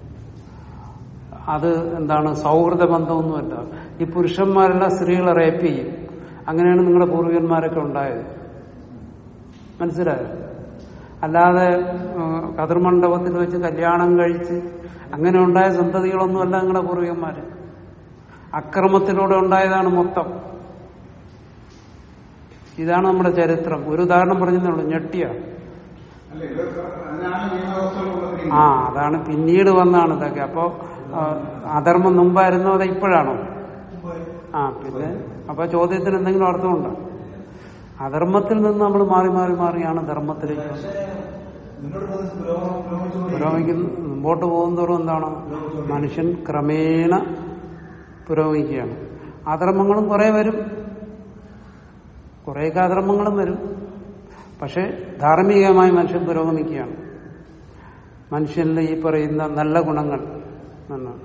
അത് എന്താണ് സൗഹൃദ ബന്ധമൊന്നുമല്ല ഈ പുരുഷന്മാരെല്ലാം സ്ത്രീകളെ റേപ്പ് ചെയ്യും അങ്ങനെയാണ് നിങ്ങളുടെ പൂർവികന്മാരൊക്കെ ഉണ്ടായത് മനസ്സിലായോ അല്ലാതെ ഉം, കതിർമണ്ഡപത്തിൽ വെച്ച് കല്യാണം കഴിച്ച് അങ്ങനെ ഉണ്ടായ സന്തതികളൊന്നുമല്ല നിങ്ങളുടെ പൂർവികന്മാര് അക്രമത്തിലൂടെ ഉണ്ടായതാണ് മൊത്തം ഇതാണ് നമ്മുടെ ചരിത്രം ഒരു ഉദാഹരണം പറഞ്ഞതേ ഉള്ളൂ ഞെട്ടിയ അല്ല ഇത് അതിനാണ് നിയമവ്യവസ്ഥകളുള്ളത് ആ അതാണ് പിന്നീട് വന്നാണ് ഇതൊക്കെ അപ്പോ ആ, അധർമ്മം മുമ്പായിരുന്നോ അത് ഇപ്പോഴാണോ ആ പിന്നെ അപ്പൊ ചോദ്യത്തിന് എന്തെങ്കിലും അർത്ഥമുണ്ടോ അധർമ്മത്തിൽ നിന്ന് നമ്മൾ മാറി മാറി മാറിയാണ് ധർമ്മത്തിലേക്ക് വന്നത്. പക്ഷേ മുന്നോട്ട് പോകുന്ന പുരോഗമനം പുരോഗമിച്ചുകൊണ്ടിരിക്കുകയാണ്. പുരോഗമിക്കുന്ന മുമ്പോട്ട് പോകുന്നതോറും എന്താണ് മനുഷ്യൻ ക്രമേണ പുരോഗമിക്കുകയാണ് അധർമ്മങ്ങളും കുറെ വരും കുറേയൊക്കെ അധർമ്മങ്ങളും വരും പക്ഷെ ധാർമ്മികമായി മനുഷ്യൻ പുരോഗമിക്കുകയാണ് മനുഷ്യനിൽ ഈ പറയുന്ന നല്ല ഗുണങ്ങൾ എന്നാണ്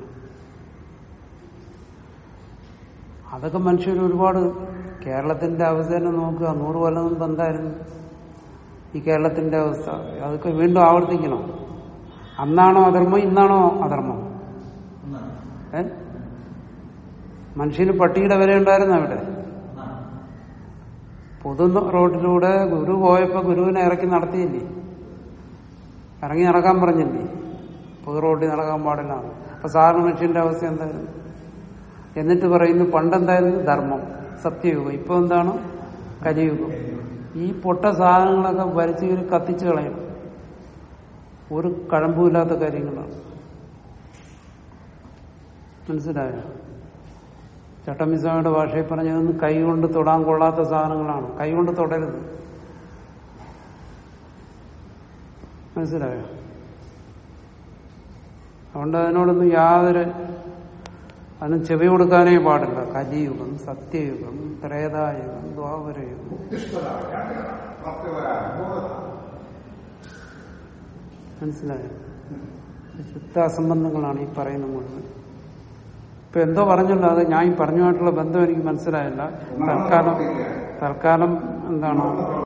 അതൊക്കെ മനുഷ്യർ ഒരുപാട് കേരളത്തിന്റെ അവസ്ഥ തന്നെ നോക്കുക നൂറ് കൊല്ലം മുമ്പ് എന്തായിരുന്നു ഈ കേരളത്തിന്റെ അവസ്ഥ അതൊക്കെ വീണ്ടും ആവർത്തിക്കണം അന്നാണോ അധർമ്മം ഇന്നാണോ അധർമ്മം ഒന്നാണ്. ഏ മനുഷ്യന് പട്ടിയുടെ വില ഉണ്ടായിരുന്നു അവിടെ ഒന്നാണ്. പൊതു റോഡിലൂടെ ഗുരു പോയപ്പോ ഗുരുവിനെ ഇറക്കി നടത്തിയില്ലേ ഇറങ്ങി നടക്കാൻ പറഞ്ഞില്ലേ പൊതു റോഡിൽ നടക്കാൻ പാടില്ല അപ്പൊ സാധാരണ മനുഷ്യന്റെ അവസ്ഥ എന്തായിരുന്നു എന്നിട്ട് പറയുന്നു പണ്ടെന്തായിരുന്നു ധർമ്മം സത്യയുഗം ഇപ്പൊ എന്താണ് കലിയുഗം ഈ പൊട്ട സാധനങ്ങളൊക്കെ വലിച്ചു കീറി കത്തിച്ചു കളയണം ഒരു കഴമ്പുമില്ലാത്ത കാര്യങ്ങളാണ് മനസ്സിലായോ ചട്ടമ്പിസ്വാമിയുടെ ഭാഷയിൽ പറഞ്ഞതൊന്നും കൈ കൊണ്ട് തൊടാൻ കൊള്ളാത്ത സാധനങ്ങളാണ് കൈ കൊണ്ട് തൊടരുത് മനസ്സിലായോ അതുകൊണ്ട് അതിനോടൊന്നും യാതൊരു അതിന് ചെവി കൊടുക്കാനേ പാടില്ല കലിയുഗം സത്യയുഗം ത്രേതായുഗം ദ്വാപരയുഗം ഉത്തിഷ്ഠത ജാഗ്രത പ്രാപ്തിവരാ ബോധത മനസ്സിലായോ ശുദ്ധ അസംബന്ധങ്ങളാണ് ഈ പറയുന്ന മുഴുവൻ ഇപ്പൊ എന്തോ പറഞ്ഞല്ലോ അത് ഞാൻ ഈ പറഞ്ഞുമായിട്ടുള്ള ബന്ധം എനിക്ക് മനസ്സിലായില്ല തൽക്കാലം തൽക്കാലം എന്താണ്